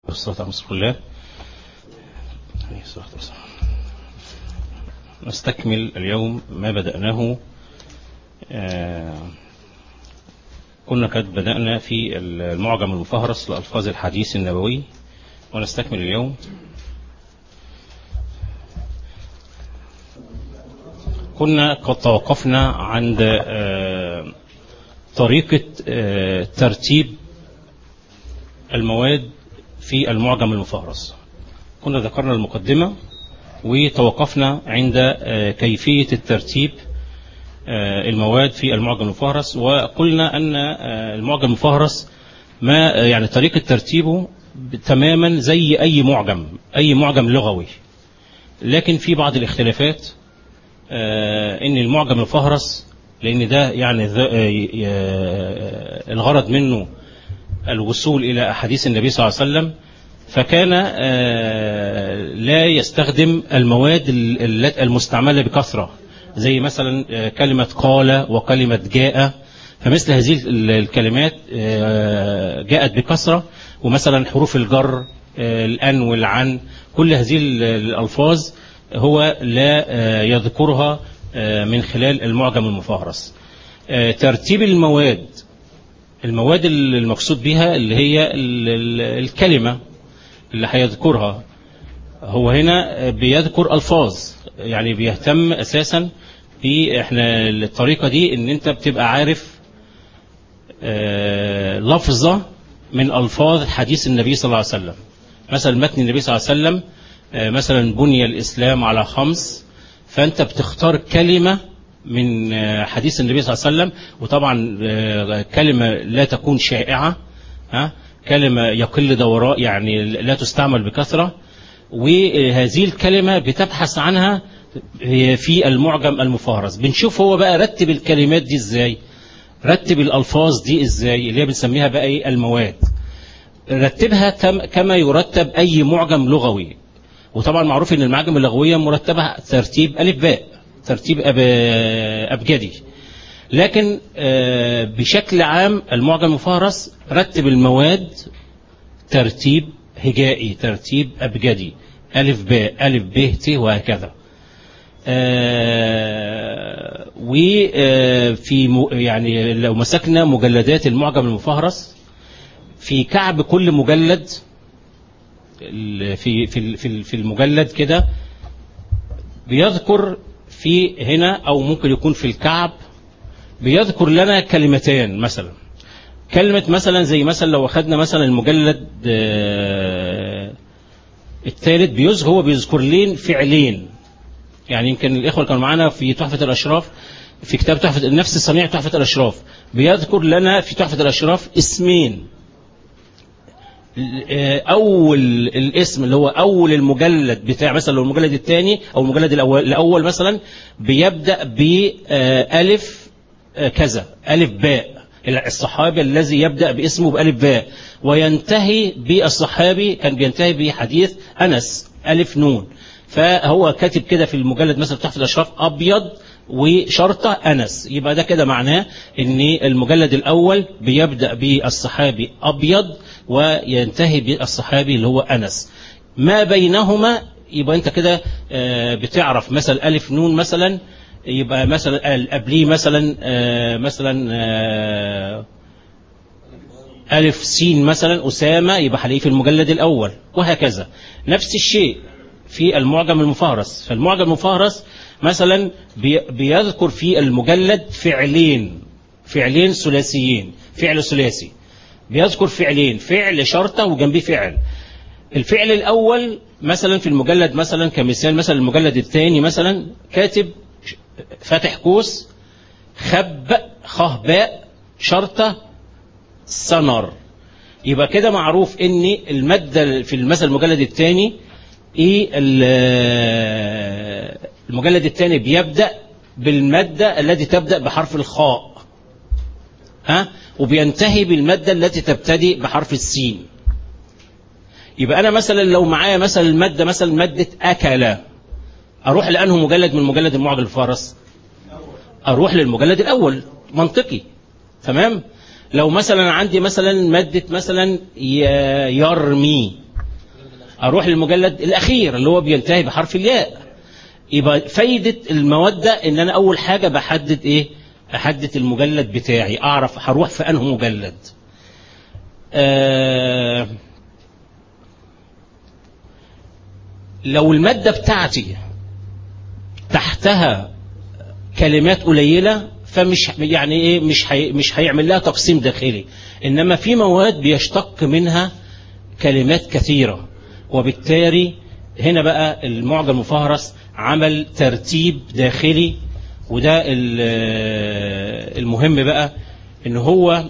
والصلاة على رسول الله عليه الصلاة والسلام نستكمل اليوم ما بدأناه آه كنا قد بدأنا في المعجم المفهرس لألفاظ الحديث النبوي ونستكمل اليوم كنا قد توقفنا عند آه طريقة آه ترتيب المواد في المعجم المفهرس كنا ذكرنا المقدمة وتوقفنا عند كيفية الترتيب المواد في المعجم المفهرس وقلنا أن المعجم المفهرس ما يعني طريقة ترتيبه تماما زي أي معجم أي معجم لغوي لكن في بعض الاختلافات ان المعجم المفهرس لان ده يعني الغرض منه الوصول إلى أحاديث النبي صلى الله عليه وسلم فكان لا يستخدم المواد المستعملة بكثرة زي مثلا كلمة قال وكلمة جاء فمثل هذه الكلمات جاءت بكثرة ومثلا حروف الجر الأن والعن كل هذه الألفاظ هو لا يذكرها من خلال المعجم المفهرس ترتيب المواد المواد المقصود بها اللي هي الكلمة اللي هيذكرها هو هنا بيذكر ألفاظ يعني بيهتم أساسا في احنا الطريقة دي ان انت بتبقى عارف لفظة من ألفاظ حديث النبي صلى الله عليه وسلم مثلا متن النبي صلى الله عليه وسلم مثلا بني الإسلام على خمس فأنت بتختار كلمة من حديث النبي صلى الله عليه وسلم وطبعا كلمة لا تكون شائعة ها كلمة يقل دوراء يعني لا تستعمل بكثرة وهذه الكلمة بتبحث عنها في المعجم المفهرس بنشوف هو بقى رتب الكلمات دي ازاي رتب الألفاظ دي ازاي اللي هي بنسميها بقى ايه المواد رتبها كما يرتب أي معجم لغوي وطبعا معروف ان المعاجم اللغوية مرتبة ترتيب ألف باء ترتيب أب... أبجدي لكن بشكل عام المعجم المفهرس رتب المواد ترتيب هجائي ترتيب أبجدي ألف باء ألف ب ت وهكذا وفي يعني لو مسكنا مجلدات المعجم المفهرس في كعب كل مجلد في في في المجلد كده بيذكر في هنا أو ممكن يكون في الكعب بيذكر لنا كلمتين مثلا كلمة مثلا زي مثلا لو أخذنا مثلا المجلد الثالث بيذكر هو بيذكر لين فعلين يعني يمكن الإخوة كانوا معانا في تحفة الأشراف في كتاب تحفة نفس صنيع تحفة الأشراف بيذكر لنا في تحفة الأشراف اسمين اول الاسم اللي هو اول المجلد بتاع مثلا لو المجلد الثاني او المجلد الاول الاول مثلا بيبدا بالف كذا الف باء الصحابي الذي يبدا باسمه بالف باء وينتهي بالصحابي كان بينتهي بحديث انس الف نون فهو كاتب كده في المجلد مثلا تحت الاشراف ابيض وشرطة أنس يبقى ده كده معناه ان المجلد الأول بيبدأ بالصحابي أبيض وينتهي بالصحابي اللي هو أنس ما بينهما يبقى أنت كده بتعرف مثلا ألف نون مثلا يبقى مثلا قبليه مثلا مثلا ألف سين مثلا أسامة يبقى هلاقيه في المجلد الأول وهكذا نفس الشيء في المعجم المفهرس فالمعجم المفهرس مثلا بيذكر في المجلد فعلين فعلين ثلاثيين فعل ثلاثي بيذكر فعلين فعل شرطة وجنبيه فعل الفعل الأول مثلا في المجلد مثلا كمثال مثلا المجلد الثاني مثلا كاتب فاتح قوس خب خهباء شرطة سنر يبقى كده معروف ان المادة في المثل المجلد الثاني ايه المجلد الثاني بيبدأ بالمادة التي تبدأ بحرف الخاء ها وبينتهي بالمادة التي تبتدي بحرف السين يبقى أنا مثلا لو معايا مثلا المادة مثلا مادة أكل أروح لأنه مجلد من مجلد المعجم الفارس أروح للمجلد الأول منطقي تمام لو مثلا عندي مثلا مادة مثلا يرمي اروح للمجلد الاخير اللي هو بينتهي بحرف الياء يبقى فايدة المودة ان انا اول حاجة بحدد ايه احدد المجلد بتاعي اعرف هروح في انه مجلد آه لو المادة بتاعتي تحتها كلمات قليلة فمش يعني ايه مش هي مش هيعمل لها تقسيم داخلي انما في مواد بيشتق منها كلمات كثيرة وبالتالي هنا بقى المعجم المفهرس عمل ترتيب داخلي وده المهم بقى ان هو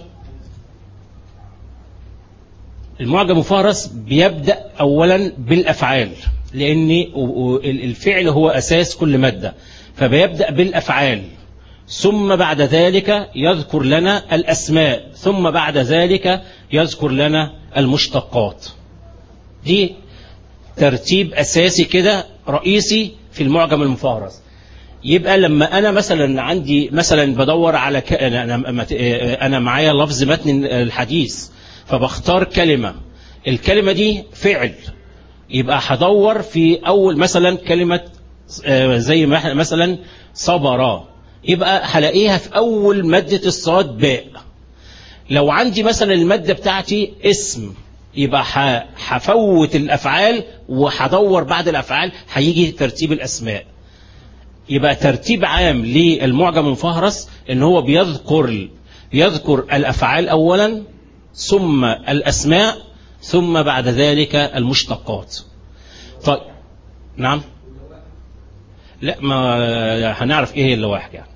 المعجم المفهرس بيبدأ اولا بالافعال لان الفعل هو اساس كل مادة فبيبدأ بالافعال ثم بعد ذلك يذكر لنا الاسماء ثم بعد ذلك يذكر لنا المشتقات دي ترتيب اساسي كده رئيسي في المعجم المفهرس يبقى لما انا مثلا عندي مثلا بدور على ك... انا انا معايا لفظ متن الحديث فبختار كلمه الكلمه دي فعل يبقى هدور في اول مثلا كلمه زي مثلا صبر يبقى هلاقيها في اول ماده الصاد باء لو عندي مثلا الماده بتاعتي اسم يبقى هفوت الافعال وهدور بعد الافعال هيجي ترتيب الاسماء يبقى ترتيب عام للمعجم المفهرس ان هو بيذكر يذكر الافعال اولا ثم الاسماء ثم بعد ذلك المشتقات طيب نعم لا ما هنعرف ايه اللوائح يعني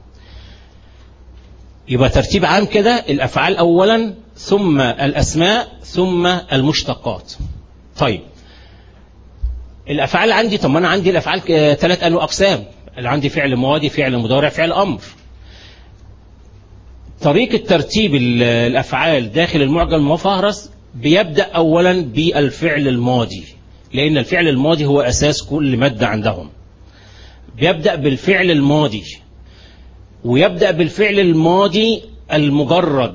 يبقى ترتيب عام كده الافعال اولا ثم الاسماء ثم المشتقات طيب الافعال عندي طب ما انا عندي الافعال ثلاث انواع اقسام اللي عندي فعل ماضي فعل مضارع فعل امر طريقه ترتيب الافعال داخل المعجم المفهرس بيبدا اولا بالفعل الماضي لان الفعل الماضي هو اساس كل ماده عندهم بيبدا بالفعل الماضي ويبدا بالفعل الماضي المجرد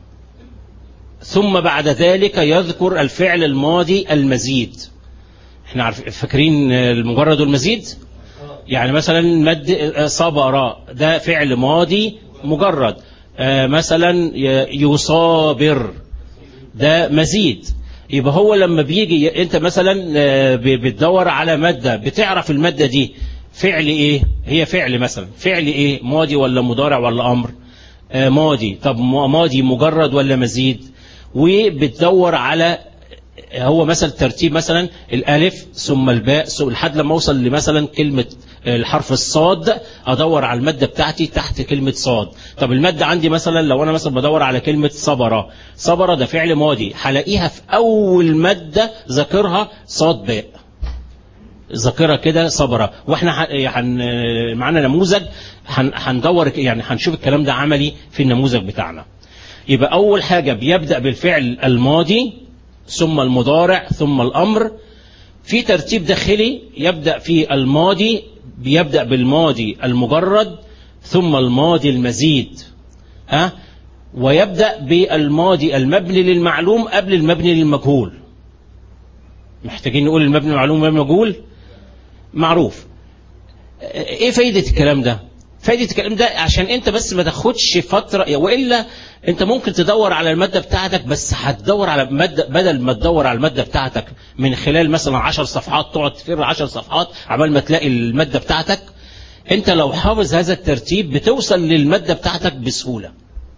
ثم بعد ذلك يذكر الفعل الماضي المزيد احنا عارف فاكرين المجرد والمزيد يعني مثلا مد صبر ده فعل ماضي مجرد مثلا يصابر ده مزيد يبقى هو لما بيجي انت مثلا بتدور على مادة بتعرف المادة دي فعل ايه هي فعل مثلا فعل ايه ماضي ولا مضارع ولا امر ماضي طب ماضي مجرد ولا مزيد وبتدور على هو مثلا ترتيب مثلا الالف ثم الباء لحد لما اوصل لمثلا كلمه الحرف الصاد ادور على الماده بتاعتي تحت كلمه صاد طب الماده عندي مثلا لو انا مثلا بدور على كلمه صبره صبره ده فعل ماضي هلاقيها في اول ماده ذاكرها صاد باء ذاكرة كده صبرة واحنا حن معانا نموذج هندور يعني هنشوف الكلام ده عملي في النموذج بتاعنا يبقى اول حاجة بيبدأ بالفعل الماضي ثم المضارع ثم الامر في ترتيب داخلي يبدأ في الماضي بيبدأ بالماضي المجرد ثم الماضي المزيد ها ويبدأ بالماضي المبني للمعلوم قبل المبني للمجهول محتاجين نقول المبني للمعلوم والمبني للمجهول معروف ايه فايدة الكلام ده فايدة الكلام ده عشان انت بس ما تاخدش فترة والا انت ممكن تدور على المادة بتاعتك بس هتدور على مادة بدل ما تدور على المادة بتاعتك من خلال مثلا عشر صفحات تقعد تفر عشر صفحات عبال ما تلاقي المادة بتاعتك انت لو حافظ هذا الترتيب بتوصل للمادة بتاعتك بسهولة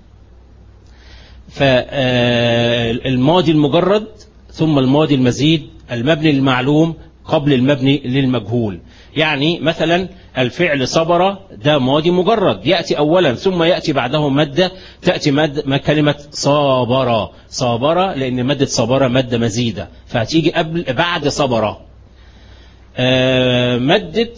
فالماضي المجرد ثم الماضي المزيد المبني للمعلوم قبل المبني للمجهول يعني مثلا الفعل صبر ده ماضي مجرد يأتي أولا ثم يأتي بعده مادة تأتي مادة كلمة صابر صابر لأن مادة صبر مادة مزيدة فهتيجي قبل بعد صبر آه مادة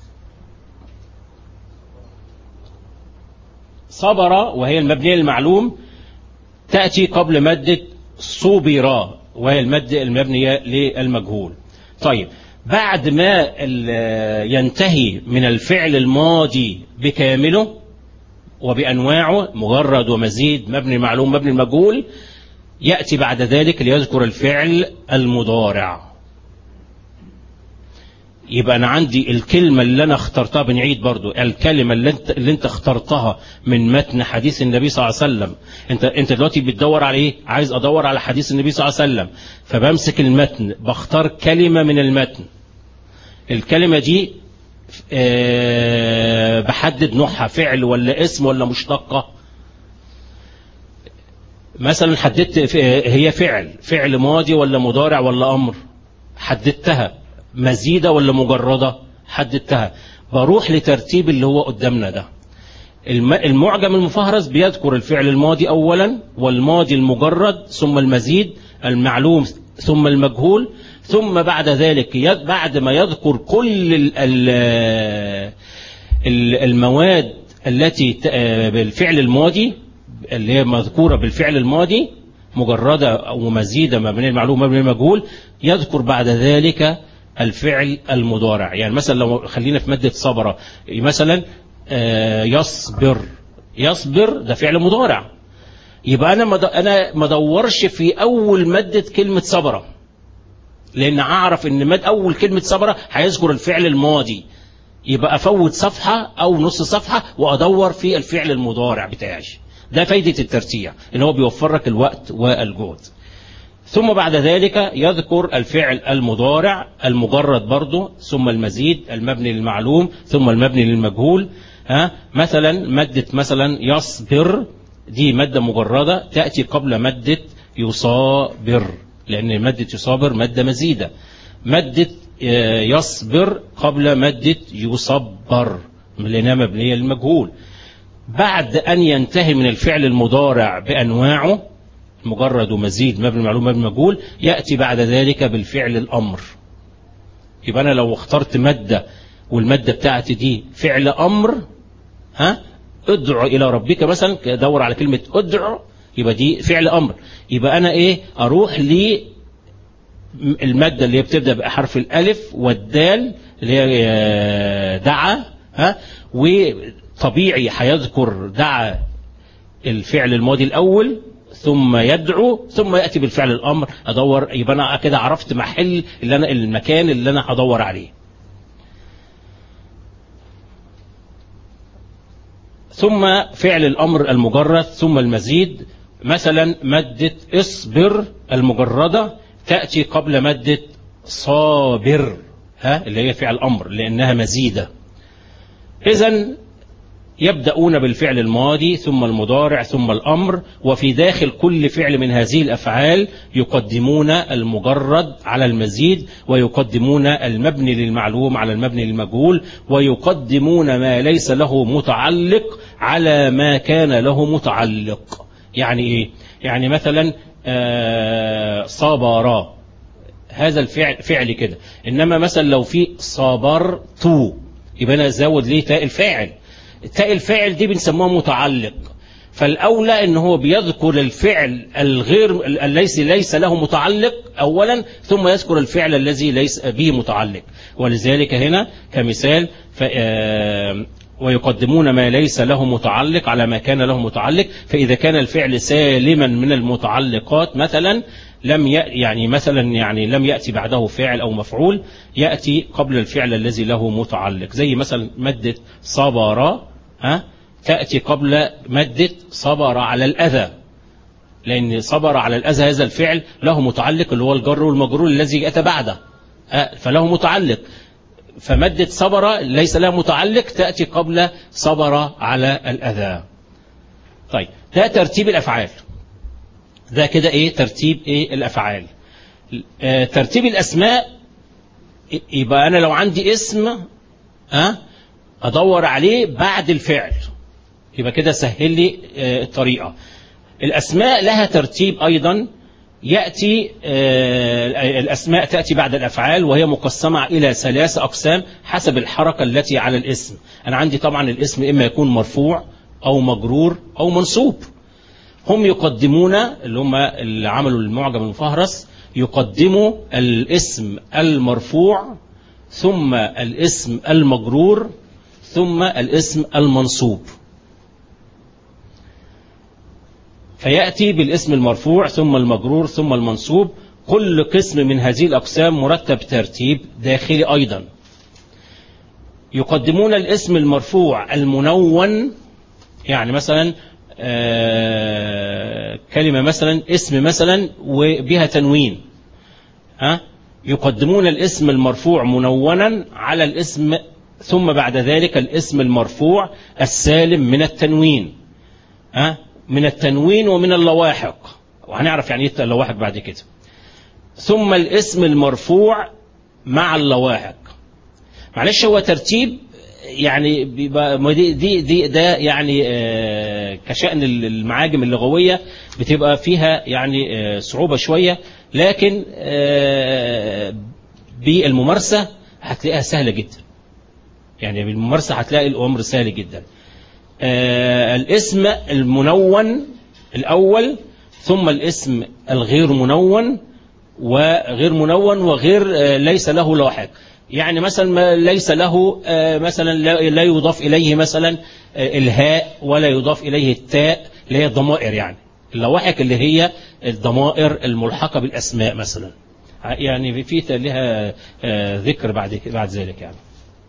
صبر وهي المبنية للمعلوم تأتي قبل مادة صوبر وهي المادة المبنية للمجهول طيب بعد ما ينتهي من الفعل الماضي بكامله وبأنواعه مجرد ومزيد مبني معلوم مبني المجهول يأتي بعد ذلك ليذكر الفعل المضارع يبقى انا عندي الكلمه اللي انا اخترتها بنعيد برضو الكلمه اللي انت اللي انت اخترتها من متن حديث النبي صلى الله عليه وسلم انت انت دلوقتي بتدور على ايه عايز ادور على حديث النبي صلى الله عليه وسلم فبمسك المتن بختار كلمه من المتن الكلمه دي أه بحدد نوعها فعل ولا اسم ولا مشتقه مثلا حددت هي فعل فعل ماضي ولا مضارع ولا امر حددتها مزيدة ولا مجردة حددتها بروح لترتيب اللي هو قدامنا ده المعجم المفهرس بيذكر الفعل الماضي أولا والماضي المجرد ثم المزيد المعلوم ثم المجهول ثم بعد ذلك بعد ما يذكر كل المواد التي بالفعل الماضي اللي هي مذكورة بالفعل الماضي مجردة أو مزيدة ما بين المعلوم وما بين المجهول يذكر بعد ذلك الفعل المضارع يعني مثلا لو خلينا في مادة صبرة مثلا يصبر يصبر ده فعل مضارع يبقى أنا مد... أنا ما ادورش في أول مادة كلمة صبرة لأن أعرف إن مد أول كلمة صبرة هيذكر الفعل الماضي يبقى أفوت صفحة أو نص صفحة وأدور في الفعل المضارع بتاعي ده فايدة الترتيع إن هو بيوفر لك الوقت والجهد ثم بعد ذلك يذكر الفعل المضارع المجرد برضه ثم المزيد المبني للمعلوم ثم المبني للمجهول ها مثلا مادة مثلا يصبر دي مادة مجردة تأتي قبل مادة يصابر لأن مادة يصابر مادة مزيدة مادة يصبر قبل مادة يصبر لأنها مبنية للمجهول بعد أن ينتهي من الفعل المضارع بأنواعه مجرد ومزيد مبني المعلوم مبني المجهول يأتي بعد ذلك بالفعل الأمر يبقى أنا لو اخترت مادة والمادة بتاعتي دي فعل أمر ها ادعو إلى ربك مثلا دور على كلمة ادعو يبقى دي فعل أمر يبقى أنا إيه أروح لي المادة اللي هي بتبدأ بحرف الألف والدال اللي هي دعا ها وطبيعي هيذكر دعا الفعل الماضي الأول ثم يدعو ثم يأتي بالفعل الأمر أدور يبقى أنا كده عرفت محل اللي أنا المكان اللي أنا هدور عليه ثم فعل الأمر المجرد ثم المزيد مثلا مادة اصبر المجردة تأتي قبل مادة صابر ها اللي هي فعل أمر لأنها مزيدة إذا يبدأون بالفعل الماضي ثم المضارع ثم الأمر وفي داخل كل فعل من هذه الأفعال يقدمون المجرد على المزيد ويقدمون المبني للمعلوم على المبني للمجهول ويقدمون ما ليس له متعلق على ما كان له متعلق يعني إيه؟ يعني مثلا صابرا هذا الفعل فعل كده إنما مثلا لو في صبرت يبقى أنا أزود ليه تاء الفاعل تاء الفاعل دي بنسموها متعلق فالأولى ان هو بيذكر الفعل الغير الذي ليس له متعلق أولا ثم يذكر الفعل الذي ليس به متعلق ولذلك هنا كمثال ويقدمون ما ليس له متعلق على ما كان له متعلق فإذا كان الفعل سالما من المتعلقات مثلا لم يعني مثلا يعني لم يأتي بعده فعل أو مفعول يأتي قبل الفعل الذي له متعلق زي مثلا مادة صبر ها تأتي قبل مادة صبر على الأذى لأن صبر على الأذى هذا الفعل له متعلق اللي هو الجر والمجرور الذي أتى بعده فله متعلق فمادة صبر ليس لها متعلق تأتي قبل صبر على الأذى طيب ده ترتيب الأفعال ده كده ايه ترتيب ايه الافعال آه ترتيب الاسماء يبقى انا لو عندي اسم ها أه ادور عليه بعد الفعل يبقى كده سهل لي آه الطريقه الاسماء لها ترتيب ايضا ياتي آه الاسماء تاتي بعد الافعال وهي مقسمه الى ثلاث اقسام حسب الحركه التي على الاسم انا عندي طبعا الاسم اما يكون مرفوع او مجرور او منصوب هم يقدمون اللي هم اللي عملوا المعجم المفهرس يقدموا الاسم المرفوع ثم الاسم المجرور ثم الاسم المنصوب فيأتي بالاسم المرفوع ثم المجرور ثم المنصوب كل قسم من هذه الأقسام مرتب ترتيب داخلي أيضا يقدمون الاسم المرفوع المنون يعني مثلا آه كلمة مثلا اسم مثلا وبها تنوين ها يقدمون الاسم المرفوع منونا على الاسم ثم بعد ذلك الاسم المرفوع السالم من التنوين ها من التنوين ومن اللواحق وهنعرف يعني ايه اللواحق بعد كده ثم الاسم المرفوع مع اللواحق معلش هو ترتيب يعني بيبقى دي دي, دي ده يعني آه كشأن المعاجم اللغوية بتبقى فيها يعني آه صعوبة شوية لكن آه بالممارسة هتلاقيها سهلة جدا يعني بالممارسة هتلاقي الأمر سهل جدا الاسم المنون الأول ثم الاسم الغير منون وغير منون وغير ليس له لاحق يعني مثلا ما ليس له مثلا لا يضاف إليه مثلا الهاء ولا يضاف إليه التاء اللي هي الضمائر يعني اللواحق اللي هي الضمائر الملحقة بالأسماء مثلا يعني في لها ذكر بعد بعد ذلك يعني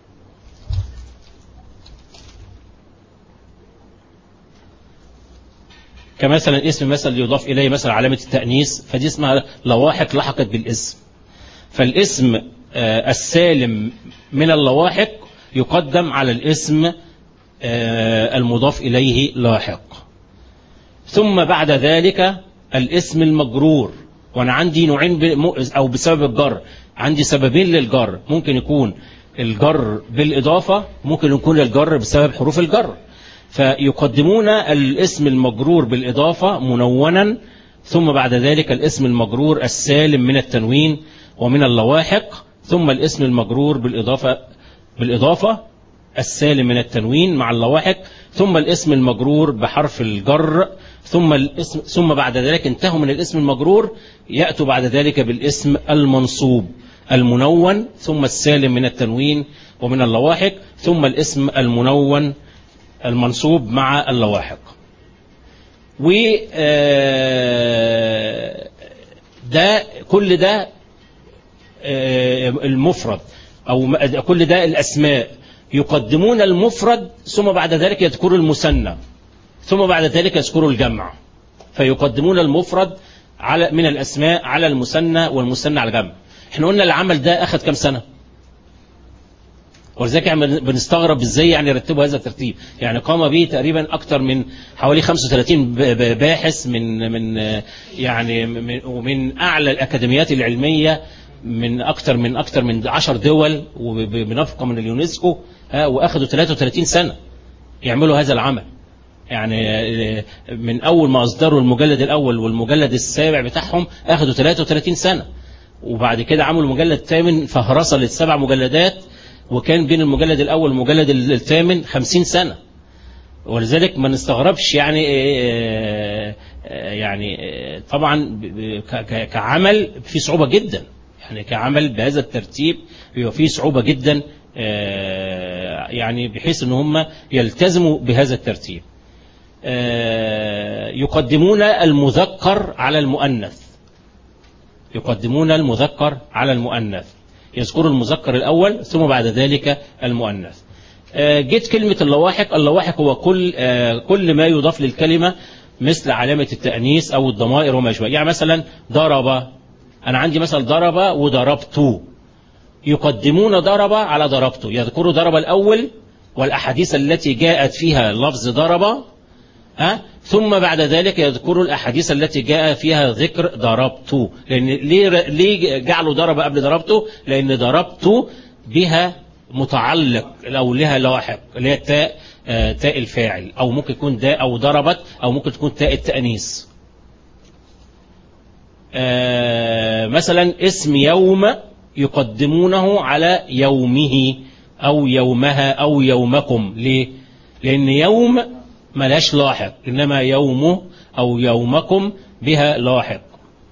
كمثلا اسم مثلا يضاف إليه مثلا علامة التأنيث فدي اسمها لواحق لحقت بالاسم فالاسم السالم من اللواحق يقدم على الاسم المضاف إليه لاحق ثم بعد ذلك الاسم المجرور وأنا عندي نوعين أو بسبب الجر عندي سببين للجر ممكن يكون الجر بالإضافة ممكن يكون الجر بسبب حروف الجر فيقدمون الاسم المجرور بالإضافة منونا ثم بعد ذلك الاسم المجرور السالم من التنوين ومن اللواحق ثم الاسم المجرور بالإضافة بالإضافة السالم من التنوين مع اللواحق ثم الاسم المجرور بحرف الجر ثم الاسم ثم بعد ذلك انتهوا من الاسم المجرور يأتوا بعد ذلك بالاسم المنصوب المنون ثم السالم من التنوين ومن اللواحق ثم الاسم المنون المنصوب مع اللواحق و ده كل ده المفرد أو كل ده الأسماء يقدمون المفرد ثم بعد ذلك يذكروا المثنى ثم بعد ذلك يذكروا الجمع فيقدمون المفرد على من الأسماء على المثنى والمثنى على الجمع احنا قلنا العمل ده أخذ كم سنة ولذلك يعني بنستغرب ازاي يعني رتبوا هذا الترتيب يعني قام به تقريبا اكثر من حوالي 35 باحث من من يعني من ومن اعلى الاكاديميات العلميه من اكثر من اكثر من 10 دول وبنفقه من اليونسكو واخذوا 33 سنه يعملوا هذا العمل يعني من اول ما اصدروا المجلد الاول والمجلد السابع بتاعهم اخذوا 33 سنه وبعد كده عملوا المجلد الثامن فهرسه للسبع مجلدات وكان بين المجلد الأول والمجلد الثامن خمسين سنة ولذلك ما نستغربش يعني يعني طبعا كعمل في صعوبة جدا يعني كعمل بهذا الترتيب بيبقى فيه صعوبة جدا يعني بحيث ان هم يلتزموا بهذا الترتيب يقدمون المذكر على المؤنث يقدمون المذكر على المؤنث يذكر المذكر الأول ثم بعد ذلك المؤنث جيت كلمة اللواحق اللواحق هو كل كل ما يضاف للكلمة مثل علامة التأنيث أو الضمائر وما يشبه يعني مثلا ضرب أنا عندي مثلا ضرب وضربت يقدمون ضرب على ضربته يذكروا ضرب الأول والأحاديث التي جاءت فيها لفظ ضرب ها ثم بعد ذلك يذكروا الأحاديث التي جاء فيها ذكر ضربت لأن ليه, ليه جعلوا ضرب قبل ضربته لأن ضربت بها متعلق أو لها لاحق اللي هي تاء آه تاء الفاعل أو ممكن تكون داء أو ضربت أو ممكن تكون تاء التأنيث آه مثلا اسم يوم يقدمونه على يومه أو يومها أو يومكم ليه لأن يوم ملاش لاحق إنما يومه أو يومكم بها لاحق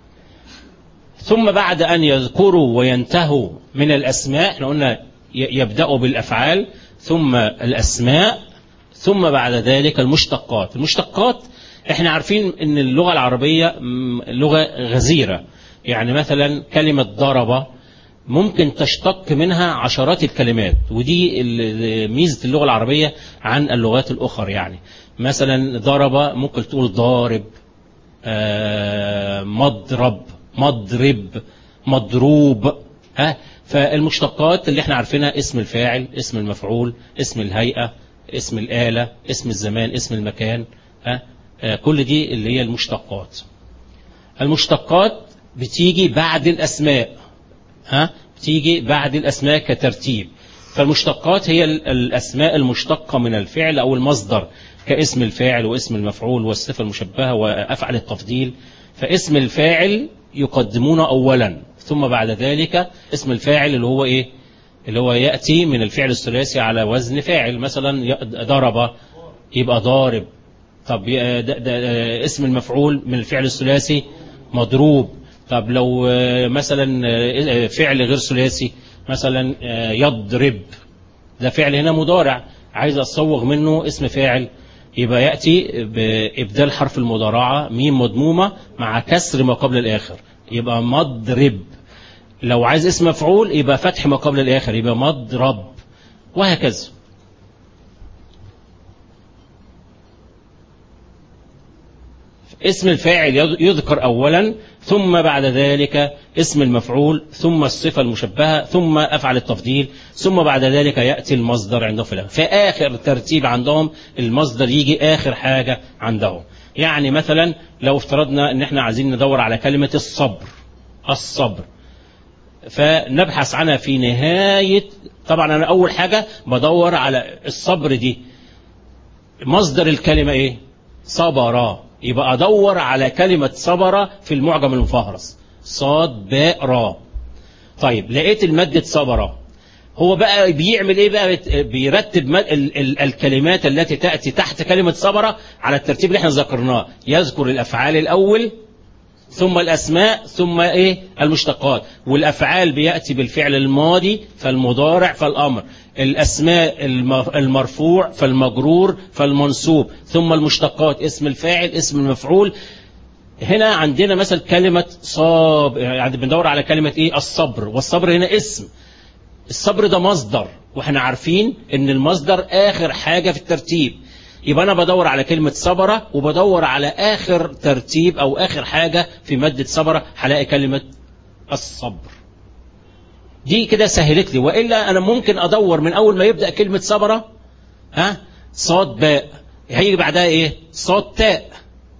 ثم بعد أن يذكروا وينتهوا من الأسماء احنا قلنا يبدأوا بالأفعال ثم الأسماء ثم بعد ذلك المشتقات المشتقات احنا عارفين ان اللغة العربية لغة غزيرة يعني مثلا كلمة ضرب ممكن تشتق منها عشرات الكلمات ودي ال- ميزة اللغة العربية عن اللغات الأخرى يعني مثلا ضرب ممكن تقول ضارب آه، مضرب مضرب مضروب ها فالمشتقات اللي احنا عارفينها اسم الفاعل اسم المفعول اسم الهيئة اسم الآلة اسم الزمان اسم المكان ها آه، كل دي اللي هي المشتقات المشتقات بتيجي بعد الأسماء ها بتيجي بعد الأسماء كترتيب فالمشتقات هي ال- الأسماء المشتقة من الفعل أو المصدر كاسم الفاعل واسم المفعول والصفة المشبهة وأفعل التفضيل فاسم الفاعل يقدمونه أولا ثم بعد ذلك اسم الفاعل اللي هو إيه اللي هو يأتي من الفعل الثلاثي على وزن فاعل مثلا ي- ضرب يبقى ضارب طب ي- ده ده اسم المفعول من الفعل الثلاثي مضروب طب لو آه، مثلا آه، فعل غير ثلاثي مثلا آه، يضرب ده فعل هنا مضارع عايز اصوغ منه اسم فاعل يبقى يأتي بإبدال حرف المضارعة ميم مضمومة مع كسر ما قبل الآخر يبقى مضرب لو عايز اسم مفعول يبقى فتح ما قبل الآخر يبقى مضرب وهكذا اسم الفاعل يذ- يذكر أولا ثم بعد ذلك اسم المفعول ثم الصفة المشبهة ثم أفعل التفضيل ثم بعد ذلك يأتي المصدر عندهم في الآخر في آخر ترتيب عندهم المصدر يجي آخر حاجة عندهم يعني مثلا لو افترضنا ان احنا عايزين ندور على كلمة الصبر الصبر فنبحث عنها في نهاية طبعا أنا أول حاجة بدور على الصبر دي مصدر الكلمة إيه صبر يبقى أدور على كلمة صبر في المعجم المفهرس صاد باء را طيب لقيت المادة صبر هو بقى بيعمل ايه بقى بت- بيرتب مد- ال- ال- الكلمات التي تأتي تحت كلمة صبر على الترتيب اللي احنا ذكرناه يذكر الأفعال الأول ثم الأسماء ثم إيه المشتقات والأفعال بيأتي بالفعل الماضي فالمضارع فالأمر الأسماء الم- المرفوع فالمجرور فالمنصوب ثم المشتقات اسم الفاعل اسم المفعول هنا عندنا مثلا كلمة صاب يعني بندور على كلمة إيه الصبر والصبر هنا اسم الصبر ده مصدر واحنا عارفين ان المصدر اخر حاجة في الترتيب يبقى انا بدور على كلمة صبرة وبدور على اخر ترتيب او اخر حاجة في مادة صبرة هلاقي كلمة الصبر دي كده سهلت لي والا انا ممكن ادور من اول ما يبدأ كلمة صبرة ها صاد باء هيجي بعدها ايه صاد تاء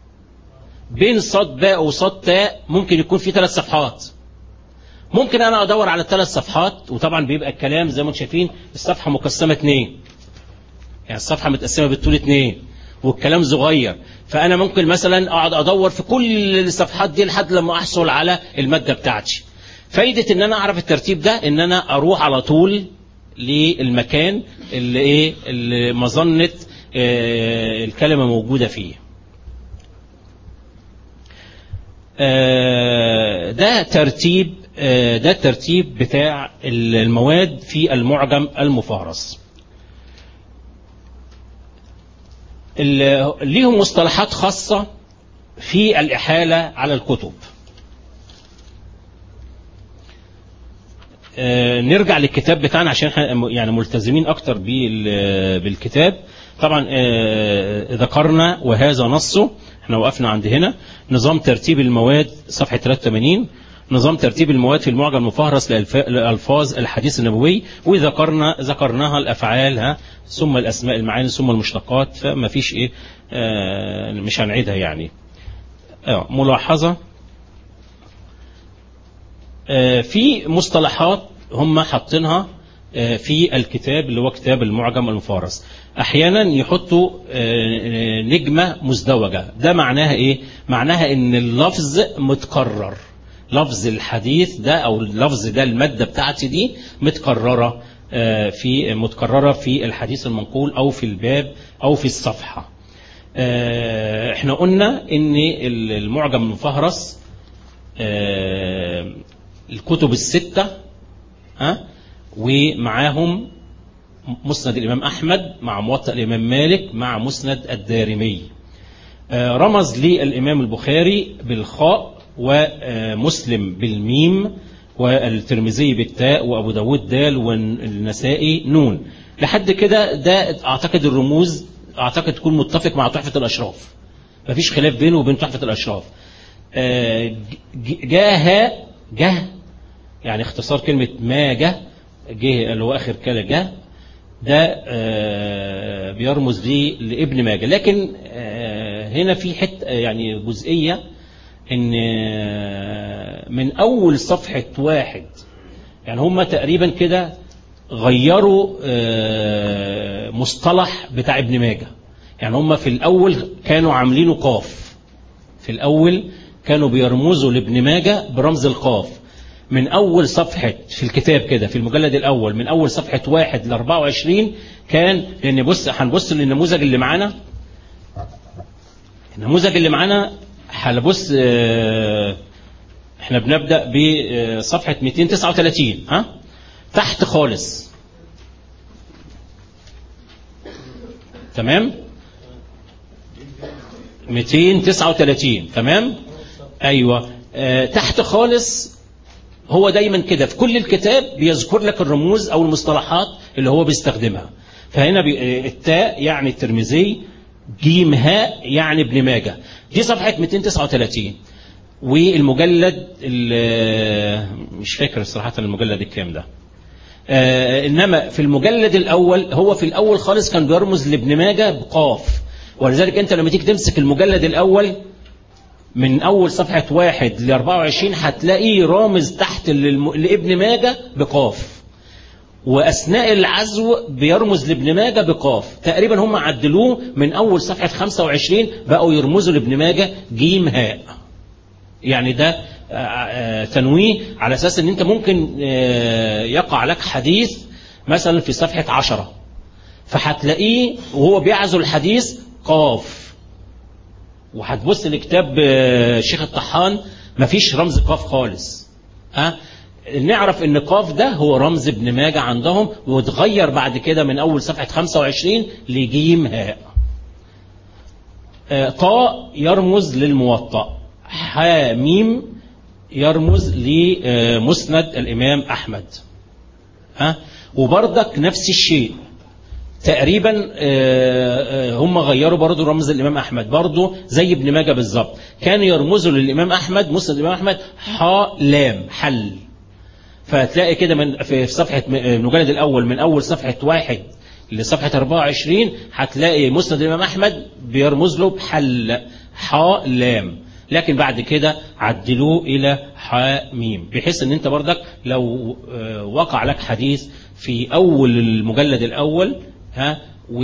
بين صاد باء وصاد تاء ممكن يكون في ثلاث صفحات ممكن انا ادور على ثلاث صفحات وطبعا بيبقى الكلام زي ما انتم شايفين الصفحه مقسمه اثنين يعني الصفحه متقسمه بالطول اثنين والكلام صغير فانا ممكن مثلا اقعد ادور في كل الصفحات دي لحد لما احصل على الماده بتاعتي فايده ان انا اعرف الترتيب ده ان انا اروح على طول للمكان اللي ايه اللي مظنه آه، الكلمه موجوده فيه آه، ده ترتيب آه، ده الترتيب بتاع المواد في المعجم المفهرس ال- ليهم مصطلحات خاصة في الإحالة على الكتب آه، نرجع للكتاب بتاعنا عشان احنا يعني ملتزمين اكتر بال- بالكتاب طبعا آه، ذكرنا وهذا نصه احنا وقفنا عند هنا نظام ترتيب المواد صفحة 83 نظام ترتيب المواد في المعجم المفهرس لألف- لألفاظ الحديث النبوي وذكرنا ذكرناها الأفعال ها ثم الأسماء المعاني ثم المشتقات فما فيش إيه آه، مش هنعيدها يعني آه، ملاحظة آه، في مصطلحات هم حاطينها آه، في الكتاب اللي هو كتاب المعجم المفارس احيانا يحطوا آه، نجمة مزدوجة ده معناها ايه معناها ان اللفظ متكرر لفظ الحديث ده او اللفظ ده المادة بتاعتي دي متكررة آه، في متكررة في الحديث المنقول او في الباب او في الصفحة آه، احنا قلنا ان المعجم المفهرس آه، الكتب الستة ها ومعاهم مسند الإمام أحمد مع موطأ الإمام مالك مع مسند الدارمي آه، رمز للإمام البخاري بالخاء ومسلم بالميم والترمذي بالتاء وأبو داود دال والنسائي نون لحد كده ده أعتقد الرموز أعتقد تكون متفق مع تحفة الأشراف مفيش خلاف بينه وبين تحفة الأشراف آه، ج- جاه جه يعني اختصار كلمة ما جه جه اللي هو آخر كلمة جه ده آه، بيرمز ليه لابن ماجه لكن آه، هنا في حته يعني جزئيه ان آه، من اول صفحه واحد يعني هم تقريبا كده غيروا آه، مصطلح بتاع ابن ماجه يعني هم في الاول كانوا عاملينه قاف في الاول كانوا بيرمزوا لابن ماجه برمز القاف من أول صفحة في الكتاب كده في المجلد الأول من أول صفحة واحد ل 24 كان لأن بص هنبص للنموذج اللي معانا النموذج اللي معانا هنبص آه، احنا بنبدأ بصفحة 239 ها تحت خالص تمام 239 تمام ايوه آه، تحت خالص هو دايما كده في كل الكتاب بيذكر لك الرموز او المصطلحات اللي هو بيستخدمها فهنا بي... التاء يعني الترمذي جيم هاء يعني ابن ماجه دي صفحة 239 والمجلد ال- مش فاكر صراحة المجلد الكام ده آه انما في المجلد الاول هو في الاول خالص كان بيرمز لابن ماجه بقاف ولذلك انت لما تيجي تمسك المجلد الاول من أول صفحة واحد ل 24 هتلاقي رامز تحت للم... لابن ماجة بقاف وأثناء العزو بيرمز لابن ماجة بقاف تقريبا هم عدلوه من أول صفحة 25 بقوا يرمزوا لابن ماجة جيم هاء يعني ده آه، آه، تنويه على أساس أن أنت ممكن آه، يقع لك حديث مثلا في صفحة 10 فهتلاقيه وهو بيعزو الحديث قاف وهتبص لكتاب آه، الشيخ الطحان مفيش رمز قاف خالص ها نعرف ان قاف ده هو رمز ابن ماجه عندهم واتغير بعد كده من اول صفحه 25 لجيم هاء آه، طاء يرمز للموطأ حا ميم يرمز لمسند الامام احمد ها وبرضك نفس الشيء تقريبا آه، آه، هم غيروا برضو رمز الإمام أحمد برضو زي ابن ماجه بالظبط كانوا يرمزوا للإمام أحمد مسند الإمام أحمد حاء لام حل فتلاقي كده من في في صفحة م- المجلد الأول من أول صفحة واحد لصفحة 24 هتلاقي مسند الإمام أحمد بيرمز له بحل حاء لام لكن بعد كده عدلوه إلى حاء ميم بحيث أن أنت برضك لو آه، وقع لك حديث في أول المجلد الأول ها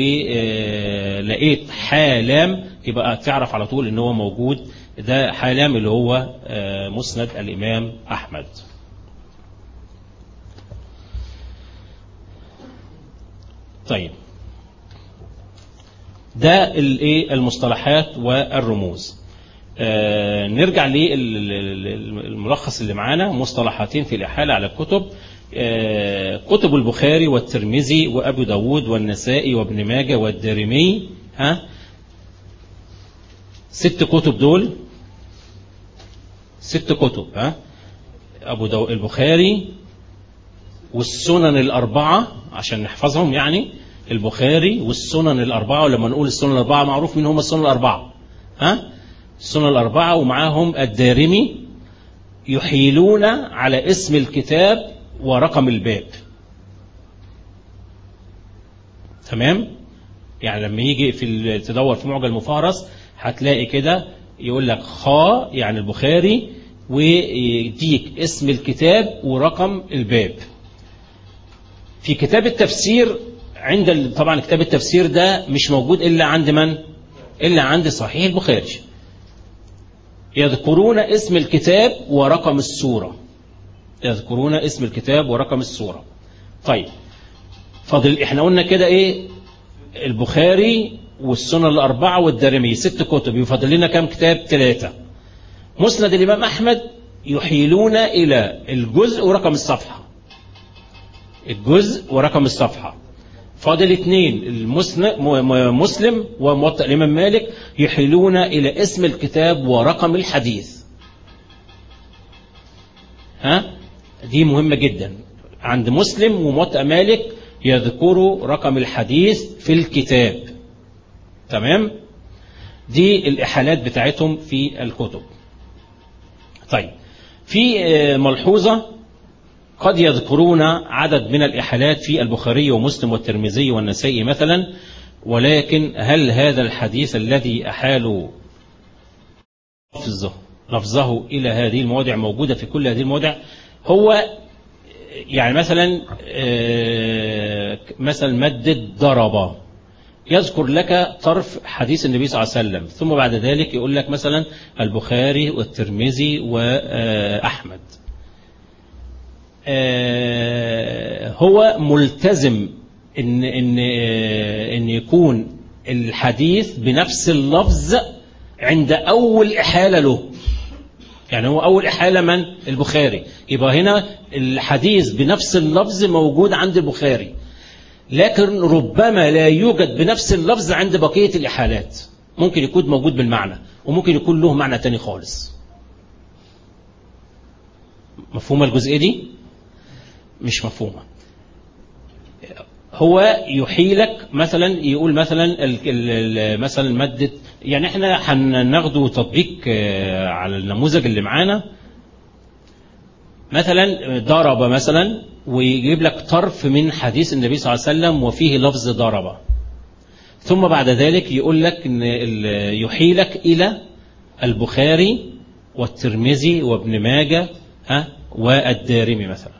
ولقيت حالام يبقى تعرف على طول ان هو موجود ده حالام اللي هو آه، مسند الامام احمد طيب ده الايه المصطلحات والرموز آه نرجع للملخص اللي معانا مصطلحاتين في الإحالة على الكتب آه كتب البخاري والترمذي وأبو داود والنسائي وابن ماجه والدارمي ها ست كتب دول ست كتب ها أبو داود البخاري والسنن الأربعة عشان نحفظهم يعني البخاري والسنن الأربعة ولما نقول السنن الأربعة معروف مين هم السنن الأربعة ها السنن الأربعة ومعاهم الدارمي يحيلون على اسم الكتاب ورقم الباب تمام يعني لما يجي في تدور في معجم المفهرس هتلاقي كده يقول لك خا يعني البخاري ويديك اسم الكتاب ورقم الباب في كتاب التفسير عند طبعا كتاب التفسير ده مش موجود إلا عند من إلا عند صحيح البخاري يذكرون اسم الكتاب ورقم السورة يذكرون اسم الكتاب ورقم السورة طيب فضل احنا قلنا كده ايه البخاري والسنن الأربعة والدارمي ست كتب يفضل لنا كم كتاب ثلاثة مسند الإمام أحمد يحيلون إلى الجزء ورقم الصفحة الجزء ورقم الصفحة فاضل اثنين مسلم وموطأ الإمام مالك يحيلون إلى اسم الكتاب ورقم الحديث ها دي مهمة جدا عند مسلم وموطأ مالك يذكروا رقم الحديث في الكتاب تمام دي الإحالات بتاعتهم في الكتب طيب في ملحوظة قد يذكرون عدد من الإحالات في البخاري ومسلم والترمذي والنسائي مثلا ولكن هل هذا الحديث الذي أحالوا لفظه لفظه إلى هذه المواضع موجودة في كل هذه المواضع هو يعني مثلا مثلا مادة ضرب يذكر لك طرف حديث النبي صلى الله عليه وسلم ثم بعد ذلك يقول لك مثلا البخاري والترمذي وأحمد هو ملتزم ان ان ان يكون الحديث بنفس اللفظ عند اول احاله له يعني هو اول احاله من البخاري يبقى هنا الحديث بنفس اللفظ موجود عند البخاري لكن ربما لا يوجد بنفس اللفظ عند بقيه الاحالات ممكن يكون موجود بالمعنى وممكن يكون له معنى تاني خالص مفهومه الجزئيه دي مش مفهومه هو يحيلك مثلا يقول مثلا ال ال مثلا مادة يعني احنا هناخده تطبيق على النموذج اللي معانا مثلا ضرب مثلا ويجيب لك طرف من حديث النبي صلى الله عليه وسلم وفيه لفظ ضرب ثم بعد ذلك يقول لك ان يحيلك الى البخاري والترمذي وابن ماجه ها والدارمي مثلا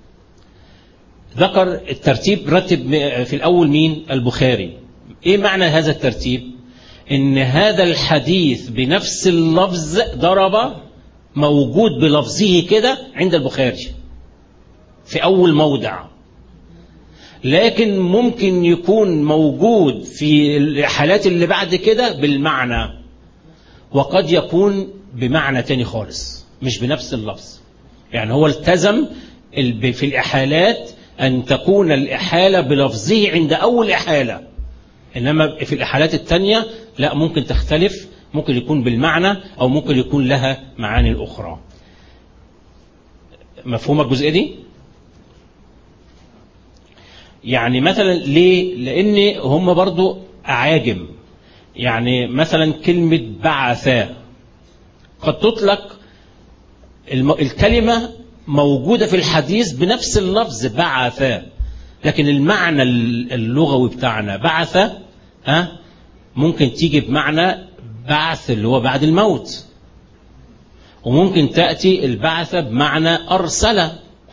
ذكر الترتيب رتب في الأول مين البخاري إيه معنى هذا الترتيب إن هذا الحديث بنفس اللفظ ضرب موجود بلفظه كده عند البخاري في أول موضع لكن ممكن يكون موجود في الحالات اللي بعد كده بالمعنى وقد يكون بمعنى تاني خالص مش بنفس اللفظ يعني هو التزم في الإحالات أن تكون الإحالة بلفظه عند أول إحالة إنما في الإحالات التانية لا ممكن تختلف ممكن يكون بالمعنى أو ممكن يكون لها معاني أخرى مفهوم الجزئية دي؟ يعني مثلا ليه؟ لأن هم برضو أعاجم يعني مثلا كلمة بعثا قد تطلق الكلمة موجودة في الحديث بنفس اللفظ بعث لكن المعنى اللغوي بتاعنا بعث ها ممكن تيجي بمعنى بعث اللي هو بعد الموت وممكن تأتي البعث بمعنى أرسل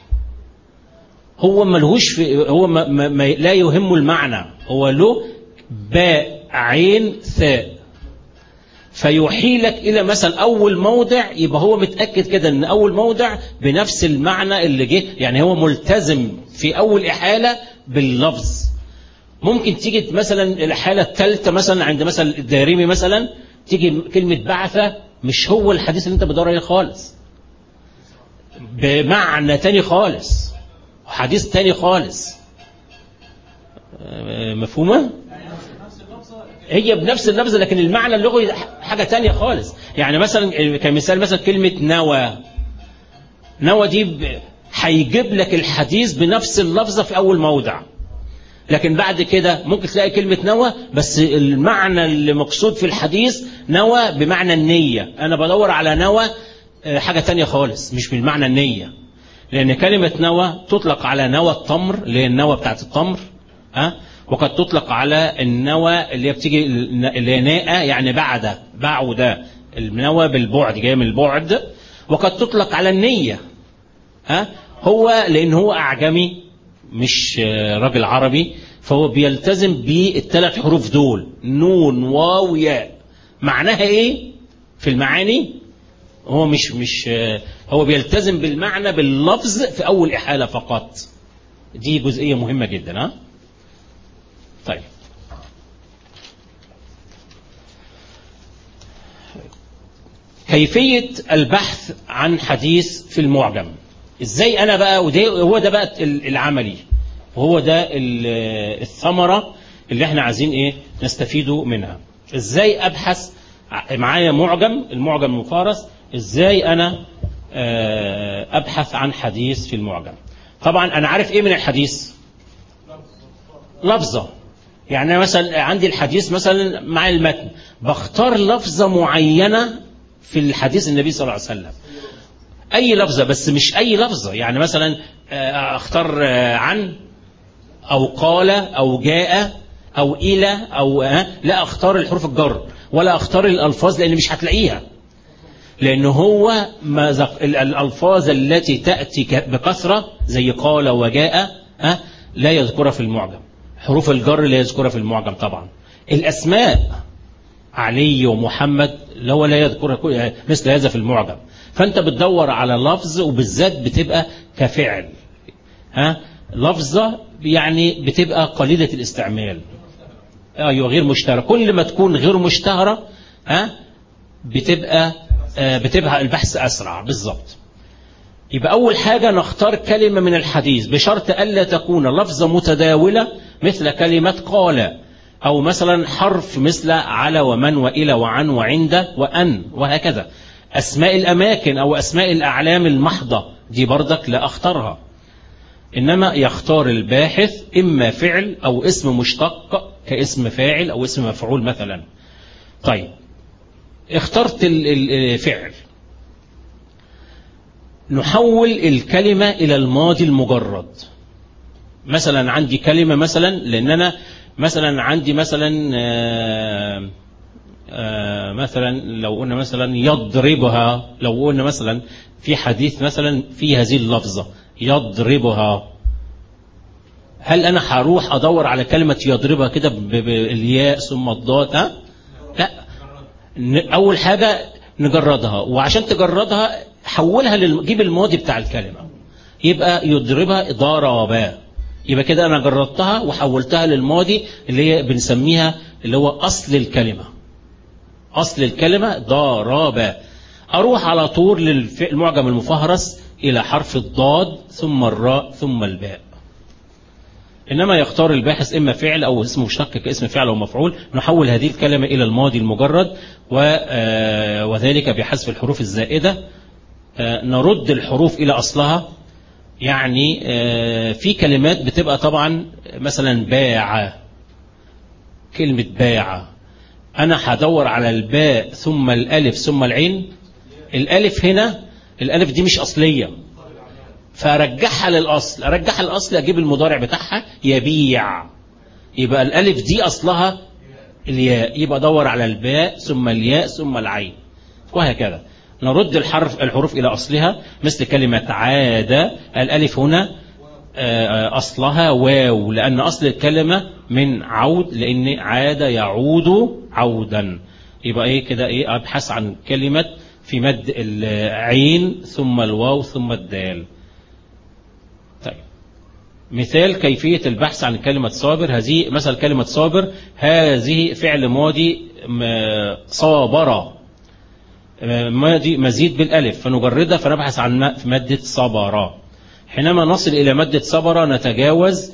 هو ملهوش في هو ما ما ما لا يهم المعنى هو له باء عين ثاء فيحيلك الى مثلا اول موضع يبقى هو متاكد كده ان اول موضع بنفس المعنى اللي جه يعني هو ملتزم في اول احاله باللفظ ممكن تيجي مثلا الحاله الثالثه مثلا عند مثلا الدارمي مثلا تيجي كلمه بعثه مش هو الحديث اللي انت بتدور عليه خالص بمعنى تاني خالص حديث تاني خالص مفهومه هي بنفس اللفظ لكن المعنى اللغوي حاجة تانية خالص يعني مثلا كمثال مثلا كلمة نوى نوى دي هيجيب لك الحديث بنفس اللفظة في أول موضع لكن بعد كده ممكن تلاقي كلمة نوى بس المعنى اللي مقصود في الحديث نوى بمعنى النية أنا بدور على نوى حاجة تانية خالص مش بالمعنى النية لأن كلمة نوى تطلق على نوى التمر اللي هي النوى بتاعت التمر ها وقد تطلق على النوى اللي هي بتيجي اللي هي ناءة يعني بعد بعد النوى بالبعد جاي من البعد وقد تطلق على النية ها هو لأن هو أعجمي مش راجل عربي فهو بيلتزم بالثلاث حروف دول نون واو ياء معناها ايه في المعاني هو مش مش هو بيلتزم بالمعنى باللفظ في اول احاله فقط دي جزئيه مهمه جدا ها طيب كيفيه البحث عن حديث في المعجم ازاي انا بقى وده هو ده بقى العملي وهو ده الثمره اللي احنا عايزين ايه نستفيدوا منها ازاي ابحث معايا معجم المعجم المفارس ازاي انا آه، أبحث عن حديث في المعجم طبعا أنا عارف إيه من الحديث لفظة يعني أنا مثلا عندي الحديث مثلا مع المتن بختار لفظة معينة في الحديث النبي صلى الله عليه وسلم أي لفظة بس مش أي لفظة يعني مثلا آه، أختار آه، عن أو قال أو جاء أو إلى أو آه، لا أختار الحروف الجر ولا أختار الألفاظ لأن مش هتلاقيها لأن هو ما ذق- ال- الألفاظ التي تأتي ك- بكثرة زي قال وجاء ها لا يذكرها في المعجم حروف الجر لا يذكرها في المعجم طبعا الأسماء علي ومحمد لو لا يذكرها كل- مثل هذا في المعجم فأنت بتدور على لفظ وبالذات بتبقى كفعل ها لفظة يعني بتبقى قليلة الاستعمال ايوه غير مشتهرة كل ما تكون غير مشتهرة ها بتبقى آه، بتبقى البحث أسرع بالظبط يبقى أول حاجة نختار كلمة من الحديث بشرط ألا تكون لفظة متداولة مثل كلمة قال أو مثلا حرف مثل على ومن وإلى وعن وعند وأن وهكذا أسماء الأماكن أو أسماء الأعلام المحضة دي بردك لا أختارها إنما يختار الباحث إما فعل أو اسم مشتق كاسم فاعل أو اسم مفعول مثلا طيب اخترت ال- ال- الفعل نحول الكلمة إلى الماضي المجرد مثلا عندي كلمة مثلا لأن أنا مثلا عندي مثلا آه، آه، مثلا لو قلنا مثلا يضربها لو قلنا مثلا في حديث مثلا في هذه اللفظة يضربها هل أنا هروح أدور على كلمة يضربها كده ب- بالياء ثم الضاد ها؟ لا ن- أول حاجة نجردها وعشان تجردها حولها لل- جيب الماضي بتاع الكلمة يبقى يضربها ضربا يبقى كده أنا جردتها وحولتها للماضي اللي هي بنسميها اللي هو أصل الكلمة أصل الكلمة ضربا أروح على طول للمعجم المفهرس إلى حرف الضاد ثم الراء ثم الباء إنما يختار الباحث إما فعل أو اسم مشتق كاسم فعل أو مفعول نحول هذه الكلمة إلى الماضي المجرد و- آه، وذلك بحذف الحروف الزائدة آه، نرد الحروف إلى أصلها يعني آه، في كلمات بتبقى طبعا مثلا باع كلمة باع أنا هدور على الباء ثم الألف ثم العين الألف هنا الألف دي مش أصلية فارجعها للاصل ارجعها للاصل اجيب المضارع بتاعها يبيع يبقى الالف دي اصلها الياء يبقى ادور على الباء ثم الياء ثم العين وهكذا نرد الحرف الحروف الى اصلها مثل كلمه عاد الالف هنا آه، اصلها واو لان اصل الكلمه من عود لان عاد يعود عودا يبقى ايه كده ايه ابحث عن كلمه في مد العين ثم الواو ثم الدال طيب مثال كيفية البحث عن كلمة صابر هذه مثل كلمة صابر هذه فعل ماضي م- صابر م- ماضي مزيد بالألف فنجردها فنبحث عن م- في مادة صبر حينما نصل إلى مادة صبر نتجاوز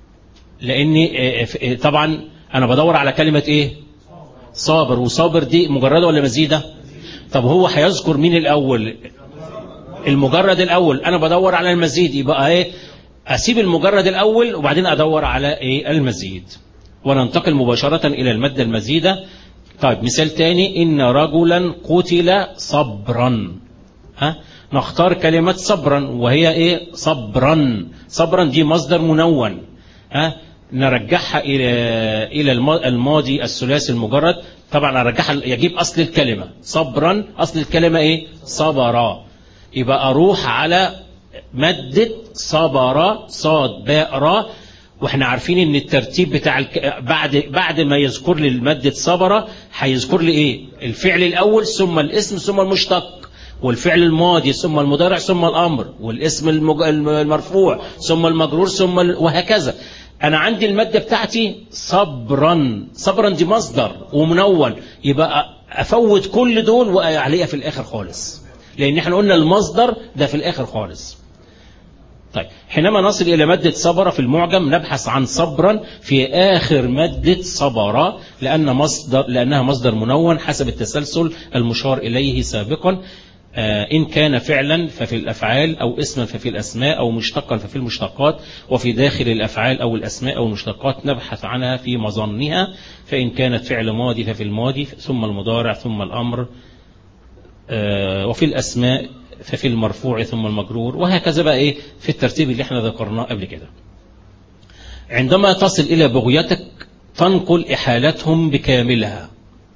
لأن آه، ف- آه، طبعا أنا بدور على كلمة إيه صابر وصابر دي مجردة ولا مزيدة طب هو هيذكر مين الأول المجرد الأول أنا بدور على المزيد يبقى إيه أسيب المجرد الأول وبعدين أدور على إيه المزيد وننتقل مباشرة إلى المادة المزيدة طيب مثال تاني إن رجلا قتل صبرا ها نختار كلمة صبرا وهي إيه صبرا صبرا دي مصدر منون ها نرجعها إلى إلى الم- الماضي الثلاثي المجرد طبعا أرجعها يجيب أصل الكلمة صبرا أصل الكلمة إيه صبرا يبقى أروح على مادة صبر صاد باء راء واحنا عارفين ان الترتيب بتاع الك... بعد بعد ما يذكر لي المادة صبر هيذكر لي ايه الفعل الاول ثم الاسم ثم المشتق والفعل الماضي ثم المضارع ثم الامر والاسم المج... المرفوع ثم المجرور ثم ال... وهكذا انا عندي المادة بتاعتي صبرا صبرا دي مصدر ومنون يبقى افوت كل دول واعليها في الاخر خالص لان احنا قلنا المصدر ده في الاخر خالص طيب حينما نصل إلى مادة صبر في المعجم نبحث عن صبرا في آخر مادة صبر لأن مصدر لأنها مصدر منون حسب التسلسل المشار إليه سابقا آه، إن كان فعلا ففي الأفعال أو اسما ففي الأسماء أو مشتقا ففي المشتقات وفي داخل الأفعال أو الأسماء أو المشتقات نبحث عنها في مظنها فإن كانت فعل ماضي ففي الماضي ثم المضارع ثم الأمر آه، وفي الأسماء ففي المرفوع ثم المجرور وهكذا بقى إيه في الترتيب اللي احنا ذكرناه قبل كده عندما تصل إلى بغيتك تنقل إحالتهم بكاملها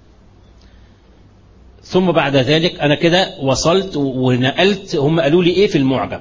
ثم بعد ذلك أنا كده وصلت ونقلت هم قالوا لي إيه في المعجم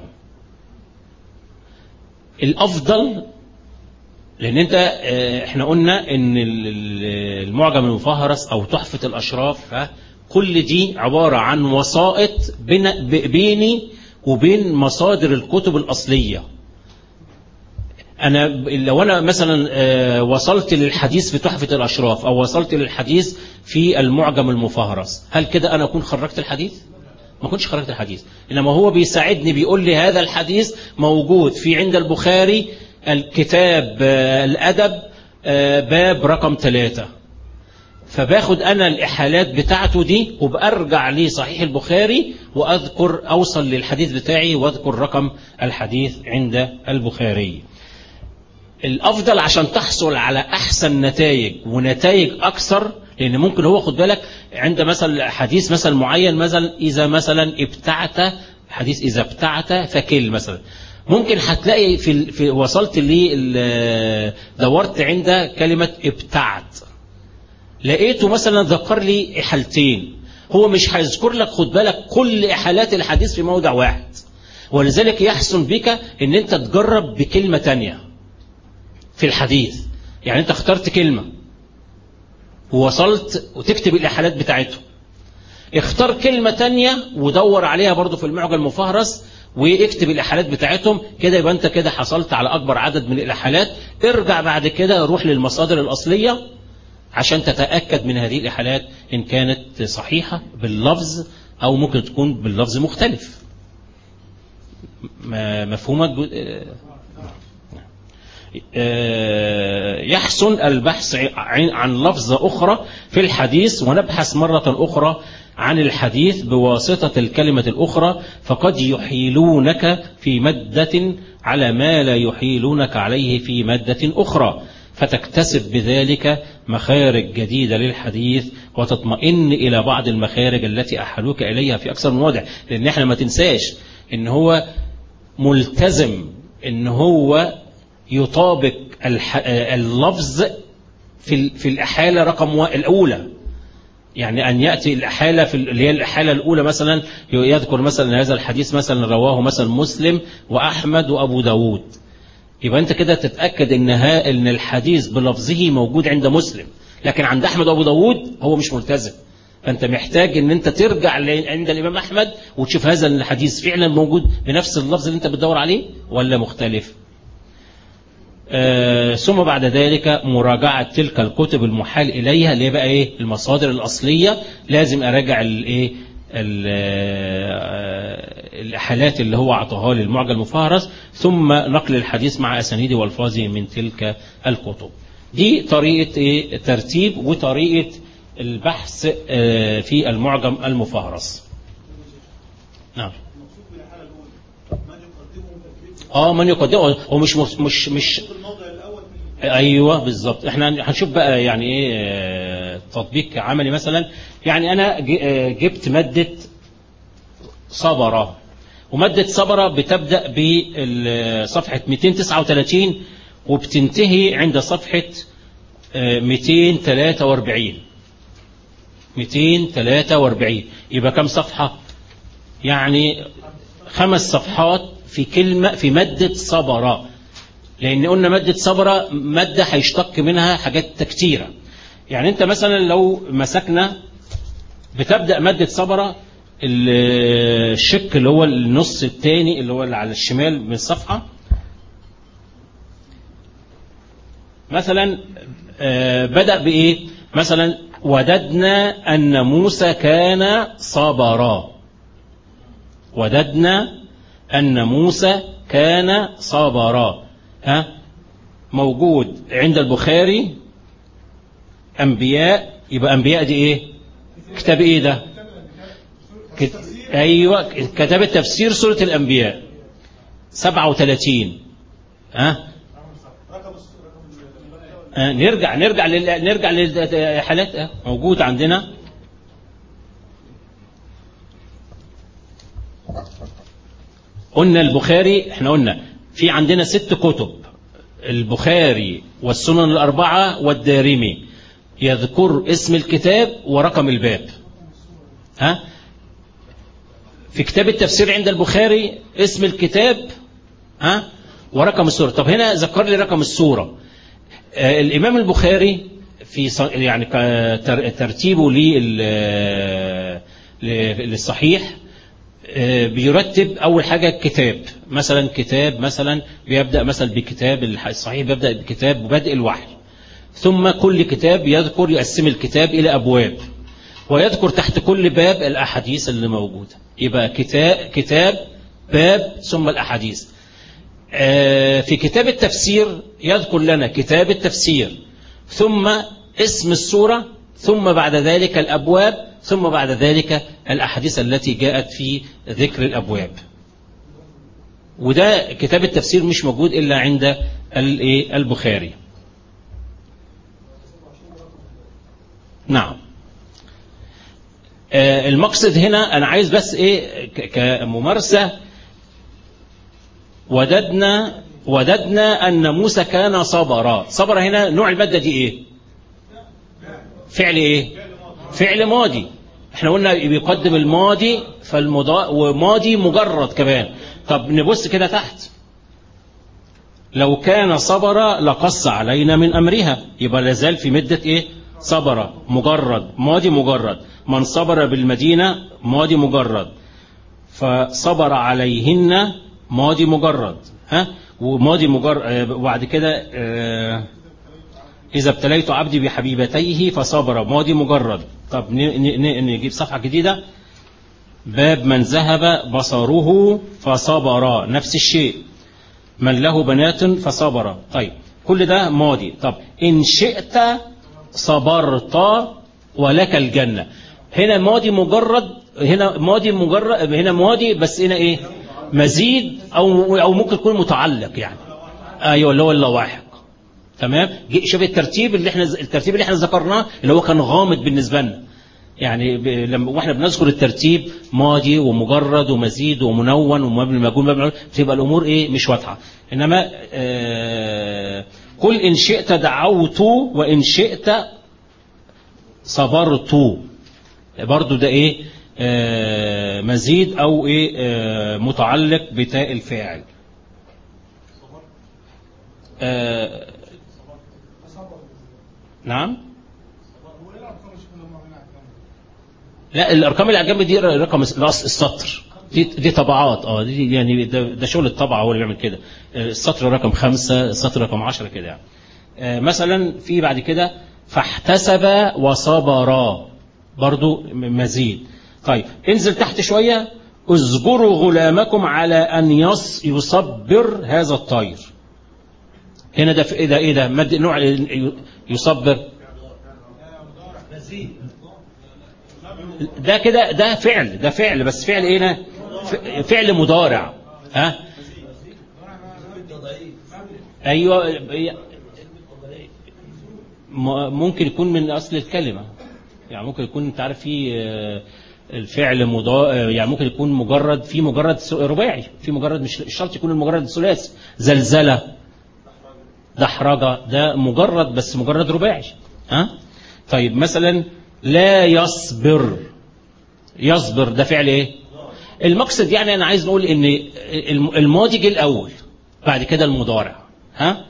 الأفضل لأن أنت آه، إحنا قلنا إن ال- ال- المعجم المفهرس أو تحفة الأشراف ها، كل دي عبارة عن وسائط بين- ب- بيني وبين مصادر الكتب الأصلية أنا ب- لو أنا مثلا آه، وصلت للحديث في تحفة الأشراف أو وصلت للحديث في المعجم المفهرس هل كده أنا أكون خرجت الحديث؟ ما كنتش خرجت الحديث إنما هو بيساعدني بيقول لي هذا الحديث موجود في عند البخاري الكتاب آه، الأدب آه، باب رقم ثلاثة فباخد أنا الإحالات بتاعته دي وبأرجع لصحيح البخاري وأذكر أوصل للحديث بتاعي وأذكر رقم الحديث عند البخاري الافضل عشان تحصل على احسن نتائج ونتائج اكثر لان ممكن هو خد بالك عند مثلا حديث مثلا معين مثلا اذا مثلا ابتعت حديث اذا ابتعت فكل مثلا ممكن هتلاقي في, ال- في وصلت لي دورت عند كلمه ابتعت لقيته مثلا ذكر لي احالتين هو مش هيذكر لك خد بالك كل احالات الحديث في موضع واحد ولذلك يحسن بك ان انت تجرب بكلمه تانيه في الحديث يعني انت اخترت كلمة ووصلت وتكتب الإحالات بتاعته اختار كلمة تانية ودور عليها برضو في المعجم المفهرس واكتب الإحالات بتاعتهم كده يبقى انت كده حصلت على أكبر عدد من الإحالات ارجع بعد كده روح للمصادر الأصلية عشان تتأكد من هذه الإحالات إن كانت صحيحة باللفظ أو ممكن تكون باللفظ مختلف م- مفهومك جو- يحسن البحث عن عن لفظة أخرى في الحديث ونبحث مرة أخرى عن الحديث بواسطة الكلمة الأخرى فقد يحيلونك في مادة على ما لا يحيلونك عليه في مادة أخرى فتكتسب بذلك مخارج جديدة للحديث وتطمئن إلى بعض المخارج التي أحلوك إليها في أكثر من وضع لأن احنا ما تنساش إن هو ملتزم إن هو يطابق الح... اللفظ في ال- في الإحالة رقم وا- الأولى يعني أن يأتي الإحالة في ال- اللي هي الإحالة الأولى مثلا يذكر مثلا هذا الحديث مثلا رواه مثلا مسلم وأحمد وأبو داود يبقى أنت كده تتأكد إن ها إن الحديث بلفظه موجود عند مسلم لكن عند أحمد وأبو داود هو مش ملتزم فأنت محتاج إن أنت ترجع ل- عند الإمام أحمد وتشوف هذا الحديث فعلا موجود بنفس اللفظ اللي أنت بتدور عليه ولا مختلف آه، ثم بعد ذلك مراجعة تلك الكتب المحال إليها اللي هي بقى إيه المصادر الأصلية لازم أراجع الإيه ال- آه، الإحالات اللي هو أعطاها لي المعجم المفهرس ثم نقل الحديث مع أسانيده والفاظه من تلك الكتب دي طريقة إيه ترتيب وطريقة البحث آه، في المعجم المفهرس نعم المقصود بالحالة الأولى من يقدمهم تكليف اه من يقدمه هو مش مش مش في الموضع الأول في ايوه بالظبط احنا هنشوف بقى يعني ايه آه، تطبيق عملي مثلا يعني انا ج- آه، جبت ماده صبره وماده صبره بتبدا بصفحه 239 وبتنتهي عند صفحه آه، 243 243 يبقى كم صفحه يعني خمس صفحات في كلمه في ماده صبره لان قلنا ماده صبره ماده هيشتق منها حاجات كتيره يعني انت مثلا لو مسكنا بتبدا ماده صبره ال- الشق اللي هو النص الثاني اللي هو اللي على الشمال من الصفحه مثلا آه، بدا بايه مثلا وددنا ان موسى كان صبرا وددنا أن موسى كان صابرا ها موجود عند البخاري أنبياء يبقى أنبياء دي إيه كتاب إيه ده كت... ايوه كتاب التفسير سوره الانبياء 37 ها رقم الس- رقم ال- آه، نرجع نرجع لل... نرجع للحالات آه، موجود عندنا قلنا البخاري احنا قلنا في عندنا ست كتب البخاري والسنن الأربعة والدارمي يذكر اسم الكتاب ورقم الباب ها في كتاب التفسير عند البخاري اسم الكتاب ها ورقم السورة طب هنا ذكر لي رقم السورة آه، الإمام البخاري في ص- يعني ك- تر- ترتيبه لل- ل- للصحيح آه، بيرتب أول حاجة كتاب مثلا كتاب مثلا بيبدأ مثلا بكتاب الح- الصحيح بيبدأ بكتاب بدء الوحي ثم كل كتاب يذكر يقسم الكتاب إلى أبواب ويذكر تحت كل باب الأحاديث اللي موجودة يبقى كتاب, كتاب باب ثم الأحاديث آه، في كتاب التفسير يذكر لنا كتاب التفسير ثم اسم السورة ثم بعد ذلك الأبواب ثم بعد ذلك الأحاديث التي جاءت في ذكر الأبواب وده كتاب التفسير مش موجود إلا عند الإيه؟ البخاري نعم آه، المقصد هنا أنا عايز بس إيه ك- كممارسة وددنا وددنا أن موسى كان صبرا صبر هنا نوع المادة دي إيه فعل إيه فعل ماضي احنا قلنا بيقدم الماضي فالمضا وماضي مجرد كمان طب نبص كده تحت لو كان صبر لقص علينا من أمرها يبقى لازال في مدة إيه صبر مجرد ماضي مجرد من صبر بالمدينة ماضي مجرد فصبر عليهن ماضي مجرد ها وماضي مجرد وبعد كده آه، إذا ابتليت عبدي بحبيبتيه فصبر ماضي مجرد طب ن- ن- ن- نجيب صفحة جديدة باب من ذهب بصره فصبر نفس الشيء من له بنات فصبر طيب كل ده ماضي طب إن شئت صبرت ولك الجنة هنا ماضي مجرد هنا ماضي مجرد هنا ماضي بس هنا ايه مزيد او او ممكن يكون متعلق يعني ايوه اللي هو اللواحق تمام جي- شوف الترتيب اللي احنا الترتيب اللي احنا ذكرناه اللي هو كان غامض بالنسبه لنا يعني ب... لما واحنا بنذكر الترتيب ماضي ومجرد ومزيد ومنون ومبني مجهول مبني مجهول، بتبقى الامور ايه مش واضحه انما آه... قل ان شئت دعوت وان شئت صبرت برضو ده ايه آه مزيد او ايه آه متعلق بتاء الفاعل آه نعم لا الارقام اللي على الجنب دي رقم الس- الأص- السطر دي دي طبعات اه دي يعني ده, ده شغل الطبعه هو اللي بيعمل كده آه، السطر رقم خمسة السطر رقم عشرة كده يعني آه، مثلا في بعد كده فاحتسب وصبرا برضو م- مزيد طيب انزل تحت شوية اذكروا غلامكم على ان يص يصبر هذا الطير هنا ده في ايه ده ايه ده مد نوع ي- يصبر ده كده ده فعل ده فعل بس فعل ايه ده ف- فعل مضارع ها ايوه ي- م- ممكن يكون من اصل الكلمه يعني ممكن يكون انت عارف في آه، الفعل مضا يعني ممكن يكون مجرد في مجرد س- رباعي في مجرد مش مش شرط يكون المجرد ثلاثي زلزله دحرجه ده مجرد بس مجرد رباعي ها طيب مثلا لا يصبر يصبر ده فعل ايه المقصد يعني انا عايز نقول ان الم- الماضي جه الاول بعد كده المضارع ها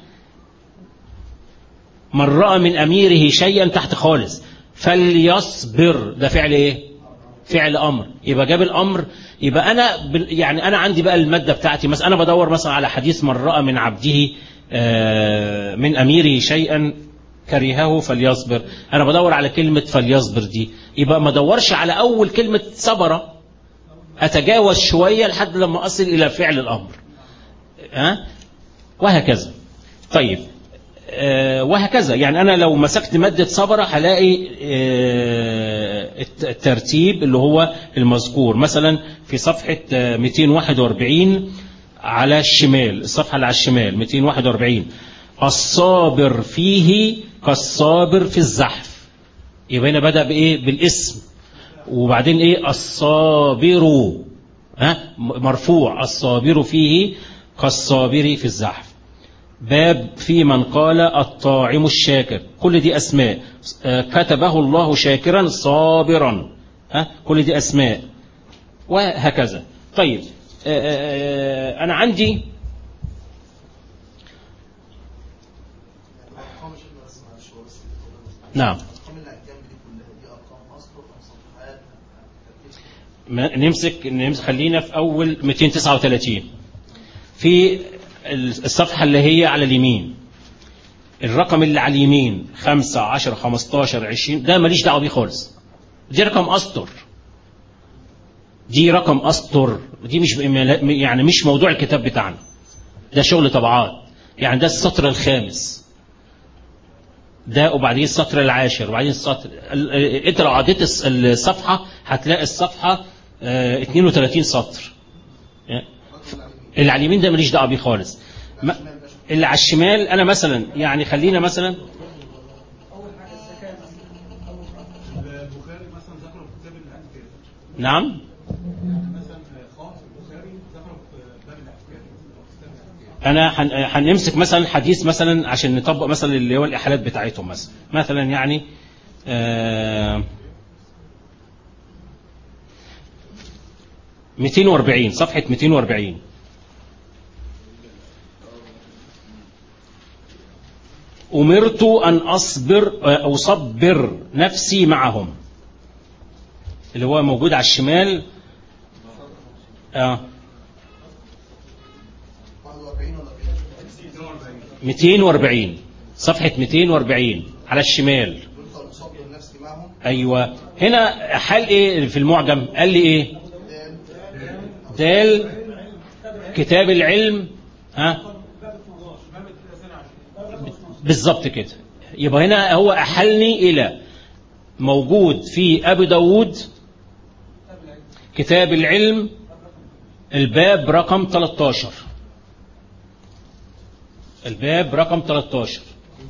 من راى من اميره شيئا تحت خالص فليصبر ده فعل ايه فعل امر يبقى جاب الامر يبقى انا بال- يعني انا عندي بقى الماده بتاعتي مثلا انا بدور مثلا على حديث من راى من عبده آه، من اميره شيئا كرهه فليصبر انا بدور على كلمه فليصبر دي يبقى ما ادورش على اول كلمه صبر اتجاوز شويه لحد لما اصل الى فعل الامر ها وهكذا طيب آه، وهكذا يعني أنا لو مسكت مادة صبرة هلاقي آه، الت- الترتيب اللي هو المذكور مثلا في صفحة آه، 241 على الشمال الصفحة اللي على الشمال 241 الصابر فيه كالصابر في الزحف يبقى هنا بدأ بإيه بالاسم وبعدين إيه الصابر ها م- مرفوع الصابر فيه كالصابر في الزحف باب في من قال الطاعم الشاكر كل دي أسماء آه، كتبه الله شاكرا صابرا ها كل دي أسماء وهكذا طيب آه، آه، آه، أنا عندي الارقام مش بس معلش هو بس نعم الارقام اللي على الجنب دي كلها دي ارقام اصل ام صفحات ترتيب ما- نمسك نمسك خلينا في أول 239 في الصفحة اللي هي على اليمين الرقم اللي على اليمين 5 10 15 20 ده ماليش دعوة بيه خالص دي رقم أسطر دي رقم أسطر دي مش يعني مش موضوع الكتاب بتاعنا ده شغل طبعات يعني ده السطر الخامس ده وبعدين السطر العاشر وبعدين السطر ال- ال- انت لو عديت الص- الصفحة هتلاقي الصفحة آه، 32 سطر اللي على اليمين ده ماليش دعوه بيه خالص ما- اللي على الشمال انا مثلا يعني خلينا مثلا البخاري مثلا ذكره في كتاب الاحكام نعم مثلا خاص البخاري ذكره في باب الاحكام أو في كتاب الاحكام انا هن- هنمسك مثلا حديث مثلا عشان نطبق مثلا اللي هو الاحالات بتاعتهم مثلا مثلا يعني آه 240 صفحة 240 أمرت أن أصبر أو أصبر نفسي معهم اللي هو موجود على الشمال آه 41 ولا 240 صفحة 240 على الشمال قلت اصبر نفسي معهم أيوة هنا حال إيه في المعجم قال لي إيه دال كتاب العلم ها بالظبط كده يبقى هنا هو أحلني إلى موجود في أبي داود كتاب العلم الباب رقم 13 الباب رقم 13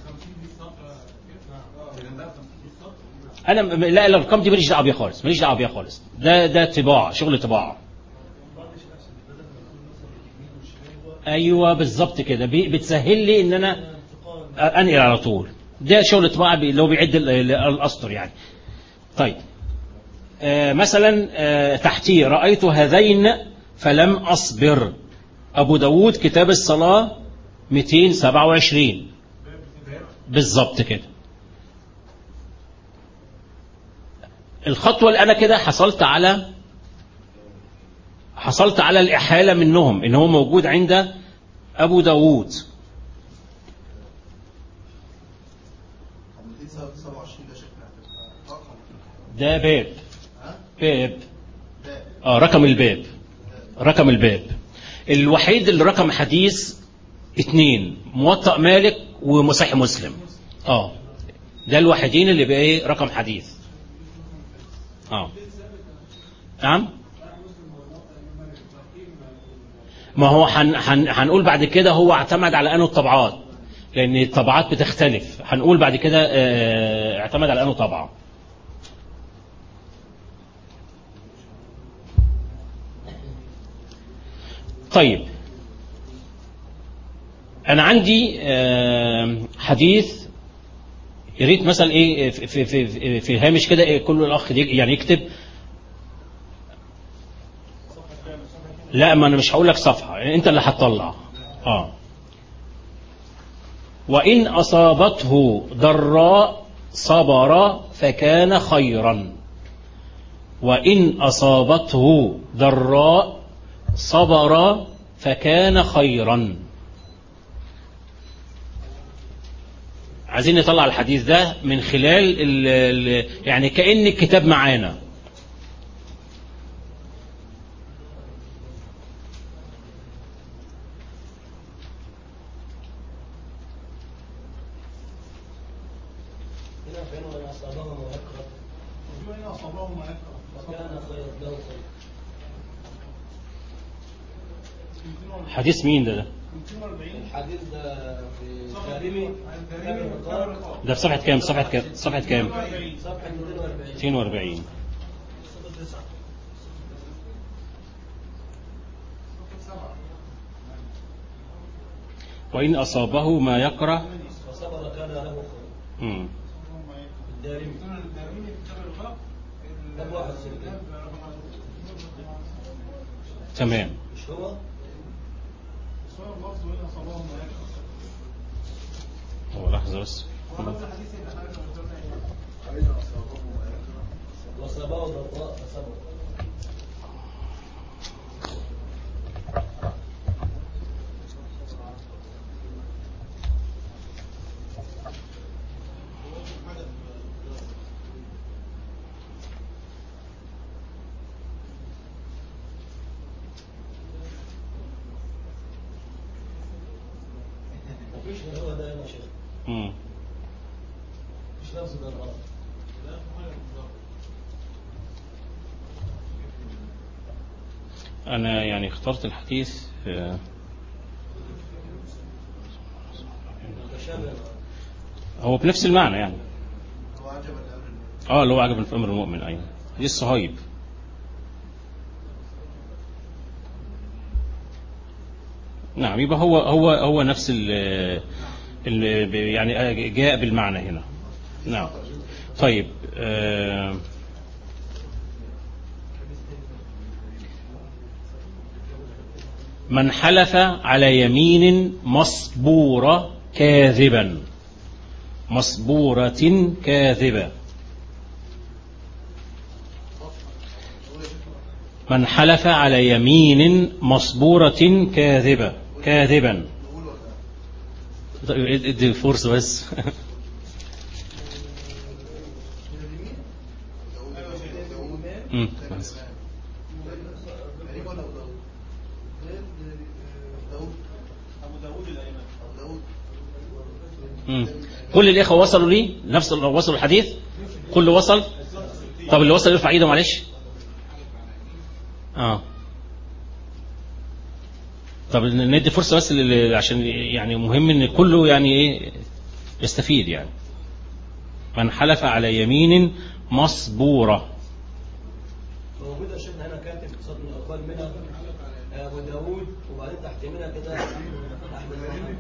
انا م- لا الارقام دي ماليش دعوه بيها خالص ماليش دعوه بيها خالص ده ده طباعه شغل طباعه ايوه بالظبط كده بي- بتسهل لي ان انا انقل على طول ده شغل طباعه بي- اللي هو بيعد ال- ال- الاسطر يعني طيب آه مثلا آه تحتيه رايت هذين فلم اصبر ابو داود كتاب الصلاه 227 بالظبط كده الخطوة اللي أنا كده حصلت على حصلت على الإحالة منهم إن هو موجود عند أبو داود 227 ده شكله هتبقى رقم ده باب ها باب ده آه رقم الباب رقم الباب الوحيد اللي رقم حديث اتنين موطأ مالك ومصحي مسلم اه ده الوحيدين اللي بقى ايه رقم حديث اه نعم ما هو هن هن هنقول بعد كده هو اعتمد على انه الطبعات لان الطبعات بتختلف هنقول بعد كده آه، اعتمد على انه طبعه طيب انا عندي آه، حديث يا ريت مثلا ايه في في في, في هامش كده إيه كل الاخ دي- يعني يكتب لا ما انا مش هقول لك صفحه انت اللي هتطلع اه وان اصابته ضراء صبر فكان خيرا وان اصابته ضراء صبر فكان خيرا عايزين نطلع الحديث ده من خلال ال ال يعني كأن الكتاب معانا هنا فين وإن أصابهم ويكره وإن أصابه ما يكره وكان خير له خير حديث مين ده ده 240 الحديث ده في كريمي كتاب الرقاق ده في صفحة كام صفحة كام صفحة كام صفحة 240 240 وإن أصابه ما يكره وصبر كان له خير مم. الدارمي الدارمي كتاب الرقاق كتاب واحد سنة. تمام مش هو صور اللفظ وإن أصابه ما يكره هو لحظة بس ولفظ الحديث اللي حضرتك قلنا إيه؟ أين أصابه ما يكره وصباه ضراء فصبر مفيش غير هو ده يا شيخ مم. مش لفظ ضراء أنا يعني اخترت الحديث آه، متشابه هو بنفس المعنى يعني هو عجب الأمر المؤمن اه اللي هو عجب في أمر المؤمن أيوه حديث صهيب نعم يبقى هو هو هو نفس ال ال- يعني جاء بالمعنى هنا نعم طيب آه، من حلف على يمين مصبورة كاذبا مصبورة كاذبة من حلف على يمين مصبورة كاذبة كاذبا نقول ولا طيب ادي فرصة بس داود داود مم. بس غريب ولا أبو داود؟ داود أبو داوود الأيمن أبو داود مم. كل الإخوة وصلوا لي نفس وصلوا الحديث كله وصل طب اللي وصل يرفع ايده معلش اه طب ندي فرصة بس لل- عشان يعني مهم ان كله يعني ايه يستفيد يعني من حلف على يمين مصبورة موجودة شفنا هنا كاتب قصاد من الأقوال منها أبو داوود وبعدين تحت منها كده أحمد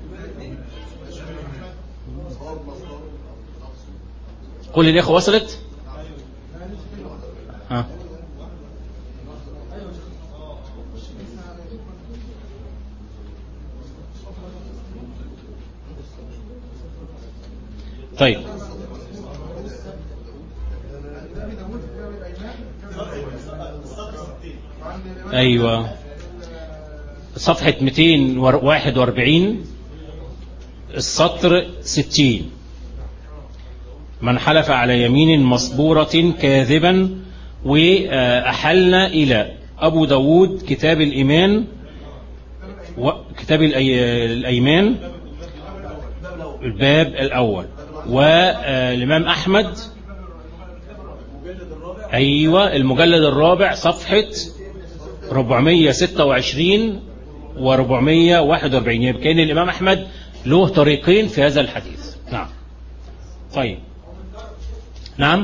صواب مصدر كل الإخوة وصلت ها طيب ايوه صفحة 241 السطر 60 من حلف على يمين مصبورة كاذبا وأحلنا إلى أبو داود كتاب الإيمان وكتاب الأي- الأيمان الباب الأول والإمام أحمد أيوة المجلد الرابع صفحة 426 و 441 يبقى كان الإمام أحمد له طريقين في هذا الحديث نعم طيب نعم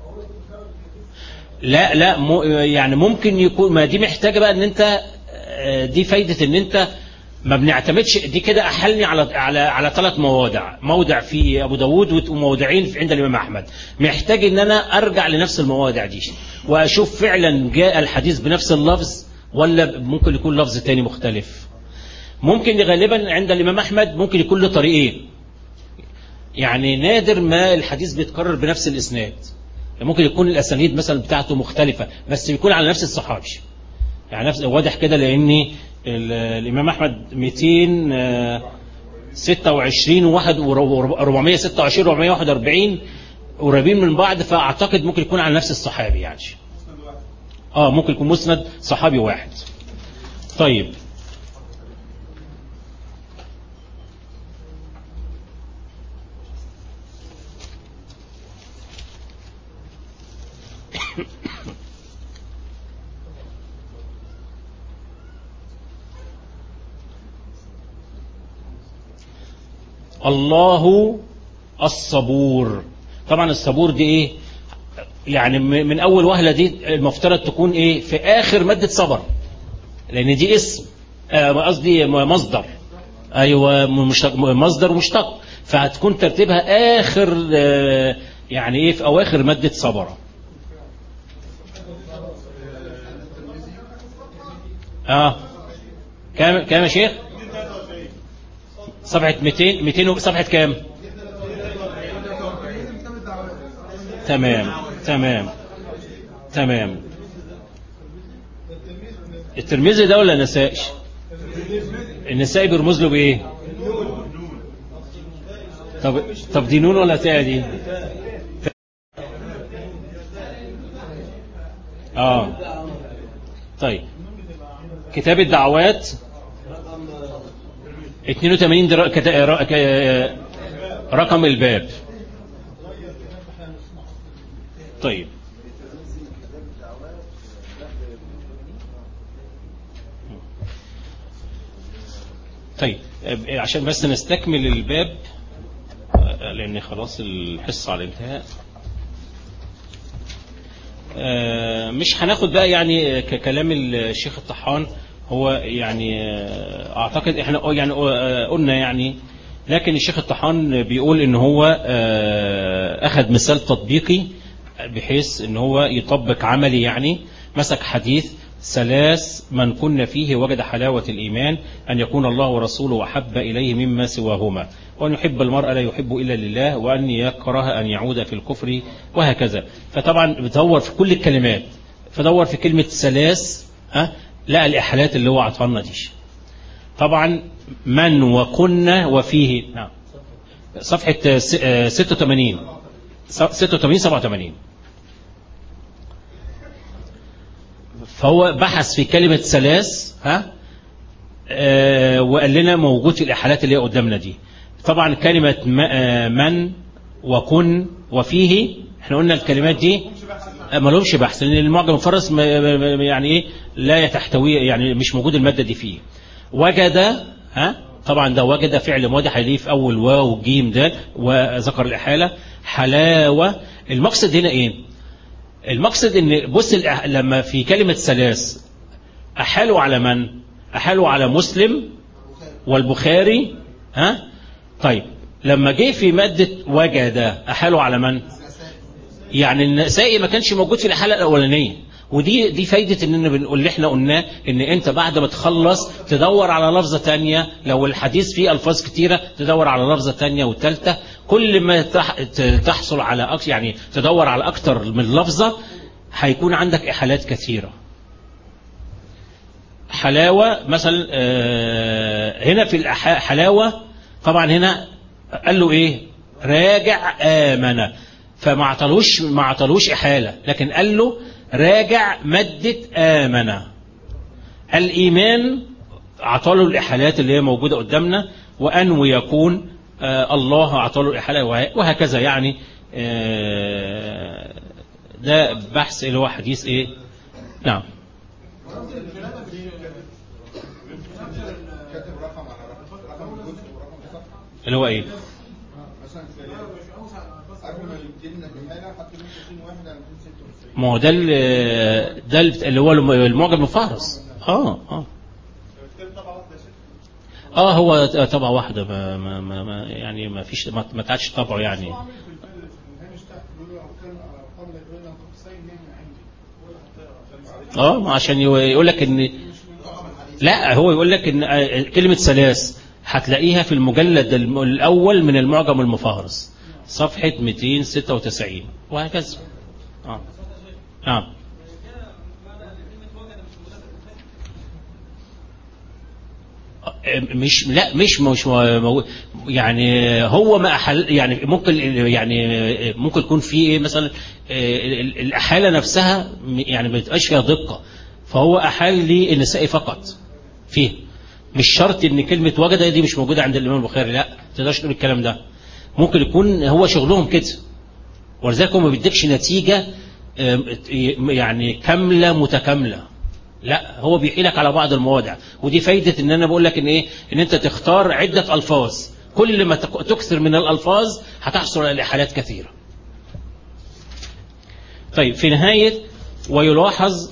لا لا م- يعني ممكن يكون ما دي محتاجة بقى ان انت آه، دي فايدة ان انت ما بنعتمدش دي كده احلني على على على ثلاث مواضع موضع في ابو داود وموضعين في عند الامام احمد محتاج ان انا ارجع لنفس المواضع دي واشوف فعلا جاء الحديث بنفس اللفظ ولا ممكن يكون لفظ تاني مختلف ممكن غالبا عند الامام احمد ممكن يكون له طريقين يعني نادر ما الحديث بيتكرر بنفس الاسناد ممكن يكون الاسانيد مثلا بتاعته مختلفه بس بيكون على نفس الصحابي يعني نفس واضح كده لان ال- الامام احمد 226 وواحد و 426 و 441 قريبين من بعض فاعتقد ممكن يكون على نفس الصحابي يعني اه ممكن يكون مسند صحابي واحد طيب الله الصبور طبعا الصبور دي ايه يعني م- من اول وهله دي المفترض تكون ايه في اخر ماده صبر لان دي اسم آه، قصدي م- مصدر ايوه م- مشتق مصدر ومشتق فهتكون ترتيبها اخر آه، يعني ايه في اواخر ماده صبر اه كام كام يا شيخ صفحة 200 200 و- صفحة كام تمام تمام تمام الترمذي ده ولا النسائي النسائي بيرمز له بايه طب طب دي نون ولا تاء دي اه طيب كتاب الدعوات 82 درا... كتا... را- ك- رقم الباب طيب طيب آه، عشان بس نستكمل الباب آه، لان خلاص الحصة على الانتهاء آه، مش هناخد بقى يعني ككلام الشيخ الطحان هو يعني آه، اعتقد احنا آه، يعني آه، قلنا يعني لكن الشيخ الطحان بيقول ان هو آه، اخذ مثال تطبيقي بحيث ان هو يطبق عملي يعني مسك حديث ثلاث من كن فيه وجد حلاوة الإيمان أن يكون الله ورسوله أحب إليه مما سواهما وأن يحب المرء لا يحب إلا لله وأن يكره أن يعود في الكفر وهكذا فطبعا بدور في كل الكلمات فدور في كلمة ثلاث ها لا الإحالات اللي هو عطانا دي طبعا من وكنا وفيه نعم صفحة س- آه، 86 86 87 فهو بحث في كلمة ثلاث ها آه، وقال لنا موجود في الإحالات اللي هي قدامنا دي طبعا كلمة م- آه، من وكن وفيه احنا قلنا الكلمات دي آه، ما لهمش بحث لان المعجم المفرس ما- ما- ما- يعني ايه لا تحتوي يعني مش موجود المادة دي فيه وجد ها طبعا ده وجد فعل ماضي هيليه في اول واو وجيم ده وذكر الإحالة حلاوة المقصد هنا ايه المقصد ان بص الأح- لما في كلمة ثلاث أحالوا على من أحالوا على مسلم والبخاري ها طيب لما جه في مادة وجد أحالوا على من يعني النسائي ما كانش موجود في الحلقة الأولانية ودي دي فايدة اننا بنقول اللي احنا قلناه ان انت بعد ما تخلص تدور على لفظة تانية لو الحديث فيه الفاظ كتيرة تدور على لفظة تانية والتالتة كل ما تح- ت- تحصل على أكثر يعني تدور على اكتر من لفظة هيكون عندك احالات كثيرة حلاوة مثلا آه، هنا في الحلاوة طبعا هنا قال له ايه راجع آمنة فما عطلوش ما عطلوش إحالة لكن قال له راجع مادة آمنة الإيمان عطاله الإحالات اللي هي موجودة قدامنا وأنه يكون آه الله عطاله الإحالة وه- وهكذا يعني آه ده بحث اللي هو حديث إيه نعم كاتب رقم على رقم رقم الجزء ورقم الصفحه اللي هو إيه مثلا في قبل ما يدينا الحاله حط 260 واحد على 296 ما هو ده ال- ده اللي هو المعجم المفهرس اه اه كتاب طبعا واحده يا شيخ اه هو طبعة واحدة ما ما ما ما- يعني ما فيش ما ما تعادش طبعه يعني عامل في الفيلم في الهامش تحت بيقول له ارقام ارقام لا تقول لك قصين من عندي اه ما عشان يو- يقول لك ان لا هو يقول لك ان آه، كلمة ثلاث هتلاقيها في المجلد الم- الاول من المعجم المفهرس صفحة 296 وهكذا اه نعم مش لا مش مش مو- يعني هو ما أحل يعني ممكن يعني ممكن يكون في ايه مثلا ال- ال- الاحاله نفسها يعني ما بتبقاش فيها دقه فهو احال للنسائي فقط فيه مش شرط ان كلمه وجد دي مش موجوده عند الامام البخاري لا ما تقدرش تقول الكلام ده ممكن يكون هو شغلهم كده ولذلك هو ما بيديكش نتيجه آم، يعني كاملة متكاملة لا هو بيحيلك على بعض المواضع ودي فايدة ان انا بقول لك ان ايه ان انت تختار عدة الفاظ كل ما تك- تكثر من الالفاظ هتحصل على حالات كثيرة طيب في نهاية ويلاحظ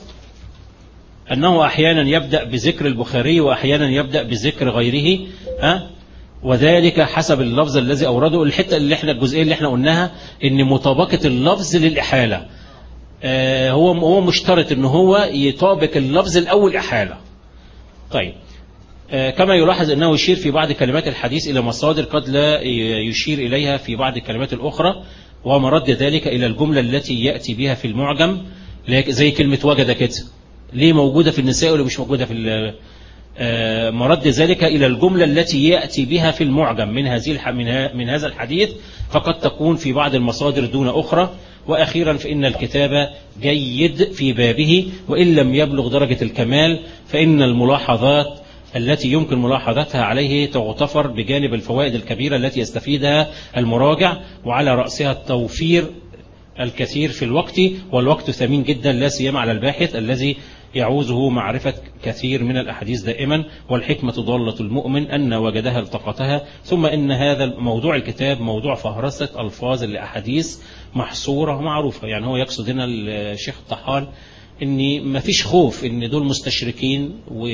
أنه أحيانا يبدأ بذكر البخاري وأحيانا يبدأ بذكر غيره ها وذلك حسب اللفظ الذي أورده الحتة اللي احنا الجزئية اللي احنا قلناها ان مطابقة اللفظ للإحالة آه هو هو مشترط ان هو يطابق اللفظ الأول إحالة طيب آه، كما يلاحظ أنه يشير في بعض كلمات الحديث إلى مصادر قد لا ي- يشير إليها في بعض الكلمات الأخرى ومرد ذلك إلى الجملة التي يأتي بها في المعجم لك- زي كلمة وجد كده ليه موجودة في النساء ولا مش موجودة في ال- آه، مرد ذلك إلى الجملة التي يأتي بها في المعجم من هذه الح- من ها- من هذا الحديث فقد تكون في بعض المصادر دون أخرى وأخيرا فإن الكتاب جيد في بابه وإن لم يبلغ درجة الكمال فإن الملاحظات التي يمكن ملاحظتها عليه تغتفر بجانب الفوائد الكبيرة التي يستفيدها المراجع وعلى رأسها التوفير الكثير في الوقت والوقت ثمين جدا لا سيما على الباحث الذي يعوزه معرفة كثير من الأحاديث دائما والحكمة ضالة المؤمن أن وجدها التقطها ثم إن هذا موضوع الكتاب موضوع فهرسة ألفاظ لأحاديث محصورة معروفة يعني هو يقصد هنا الشيخ الطحان ان ما فيش خوف ان دول مستشركين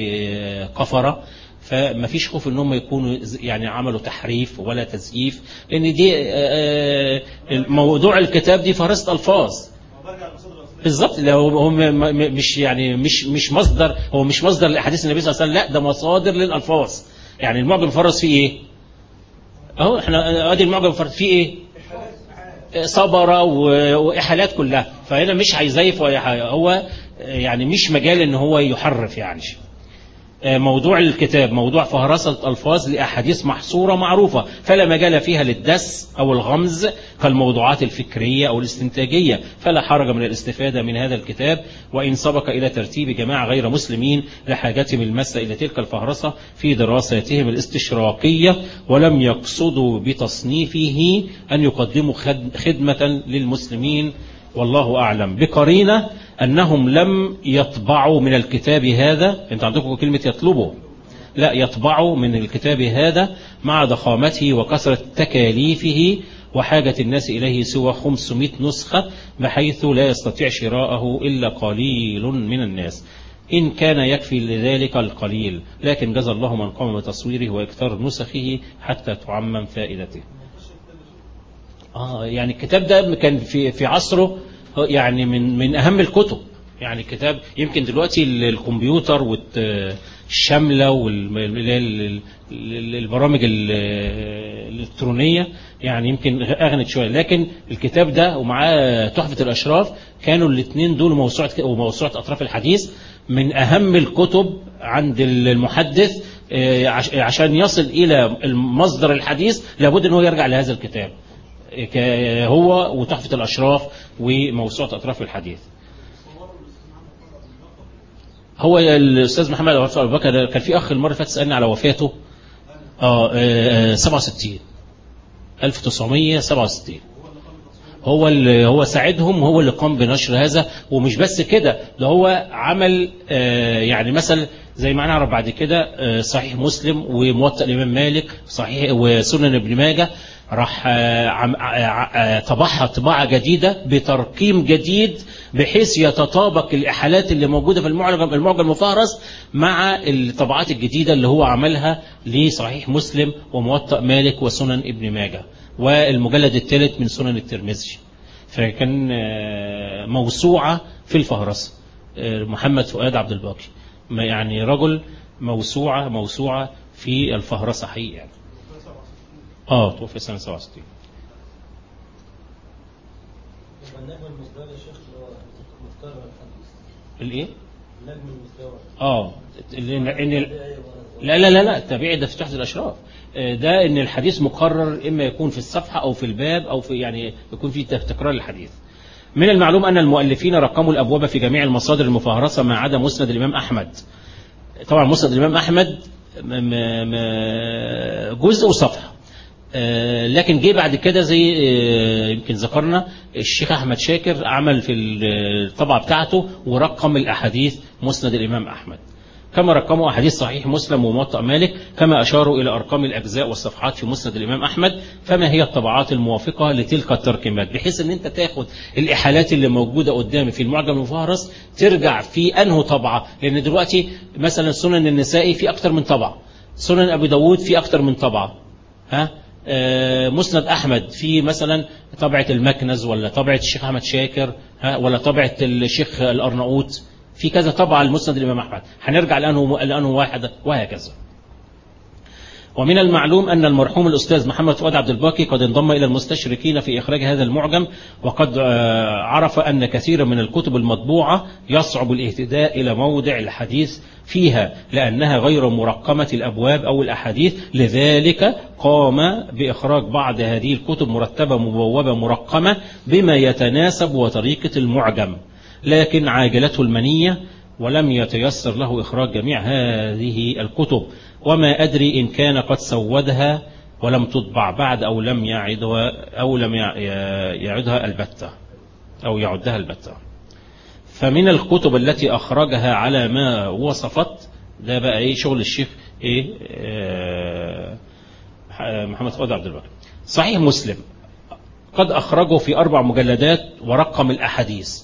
وكفرة فما فيش خوف ان هم يكونوا ز- يعني عملوا تحريف ولا تزييف لان دي آه، آه، موضوع الكتاب دي فهرسة الفاظ بالظبط لو هو م- م- مش يعني مش مش مصدر هو مش مصدر لاحاديث النبي صلى الله عليه وسلم لا ده مصادر للالفاظ يعني المعجم فرس فيه ايه اهو احنا ادي المعجم فرس فيه ايه صبرة و- وإحالات كلها فهنا مش هيزيف ولا حاجة. هو يعني مش مجال ان هو يحرف يعني موضوع الكتاب موضوع فهرسة ألفاظ لأحاديث محصورة معروفة فلا مجال فيها للدس أو الغمز كالموضوعات الفكرية أو الاستنتاجية فلا حرج من الاستفادة من هذا الكتاب وإن سبق إلى ترتيب جماعة غير مسلمين لحاجتهم الماسة إلى تلك الفهرسة في دراساتهم الاستشراقية ولم يقصدوا بتصنيفه أن يقدموا خد- خدمة للمسلمين والله أعلم بقرينة أنهم لم يطبعوا من الكتاب هذا أنت عندكم كلمة يطلبوا لا يطبعوا من الكتاب هذا مع ضخامته وكثرة تكاليفه وحاجة الناس إليه سوى 500 نسخة بحيث لا يستطيع شراءه إلا قليل من الناس إن كان يكفي لذلك القليل لكن جزى الله من قام بتصويره وإكثار نسخه حتى تعمم فائدته آه يعني الكتاب ده كان في في عصره هو يعني من من أهم الكتب يعني كتاب يمكن دلوقتي ال- الكمبيوتر والشاملة والبرامج الإلكترونية يعني يمكن أغنت شوية لكن الكتاب ده ومعاه تحفة الأشراف كانوا الاثنين دول موسوعة وموسوعة أطراف الحديث من أهم الكتب عند المحدث آه، عش- عشان يصل إلى المصدر الحديث لابد أن هو يرجع لهذا الكتاب ك- هو وتحفة الأشراف وموسوعة أطراف الحديث هو الأستاذ محمد أبو بكر كان في أخ المرة اللي فاتت سألني على وفاته اه آه، 67 1967 هو اللي هو ساعدهم هو اللي قام بنشر هذا ومش بس كده ده هو عمل آه، يعني مثلا زي ما هنعرف بعد كده آه، صحيح مسلم وموطأ الإمام مالك صحيح وسنن ابن ماجه راح آه، عم- آه، آه، طبعها طباعة جديدة بترقيم جديد بحيث يتطابق الإحالات اللي موجودة في المعجم المعجم المفهرس مع الطبعات الجديدة اللي هو عملها لصحيح مسلم وموطأ مالك وسنن ابن ماجه والمجلد الثالث من سنن الترمذي فكان آه، موسوعة في الفهرسة آه، محمد فؤاد عبد الباقي ما يعني رجل موسوعة موسوعة في الفهرسة حقيقة يعني. اه توفي سنة 67 يبقى النجم المزدوج يا شيخ اللي هو متكرر الحديث الايه؟ النجم المزدوج اه ال- ان ال- لا لا لا لا التابعي ده في تحت الاشراف آه، ده ان الحديث مقرر اما يكون في الصفحه او في الباب او في يعني يكون في تكرار الحديث من المعلوم ان المؤلفين رقموا الابواب في جميع المصادر المفهرسه ما عدا مسند الامام احمد طبعا مسند الامام احمد م- م- م- جزء وصفحه آه، لكن جه بعد كده زي آه، يمكن ذكرنا الشيخ احمد شاكر عمل في الطبعه بتاعته ورقم الاحاديث مسند الامام احمد كما رقموا احاديث صحيح مسلم وموطأ مالك كما اشاروا الى ارقام الاجزاء والصفحات في مسند الامام احمد فما هي الطبعات الموافقه لتلك الترقيمات بحيث ان انت تاخد الاحالات اللي موجوده قدامي في المعجم المفهرس ترجع في انه طبعه لان دلوقتي مثلا سنن النسائي في اكتر من طبعه سنن ابي داود في اكتر من طبعه ها آه، مسند احمد في مثلا طبعه المكنز ولا طبعه الشيخ احمد شاكر ها ولا طبعه الشيخ الارناؤوط في كذا طبعه المسند الامام احمد هنرجع لانه لانه واحد وهكذا ومن المعلوم أن المرحوم الأستاذ محمد فؤاد عبد الباقي قد انضم إلى المستشركين في إخراج هذا المعجم وقد آه، عرف أن كثيرا من الكتب المطبوعة يصعب الاهتداء إلى موضع الحديث فيها لأنها غير مرقمة الأبواب أو الأحاديث لذلك قام بإخراج بعض هذه الكتب مرتبة مبوبة مرقمة بما يتناسب وطريقة المعجم لكن عاجلته المنية ولم يتيسر له إخراج جميع هذه الكتب وما أدري إن كان قد سودها ولم تطبع بعد أو لم يعدها أو لم يع- يعدها البتة أو يعدها البتة فمن الكتب التي أخرجها على ما وصفت ده بقى إيه شغل الشيخ إيه آه، محمد فؤاد عبد الباقي صحيح مسلم قد أخرجه في أربع مجلدات ورقم الأحاديث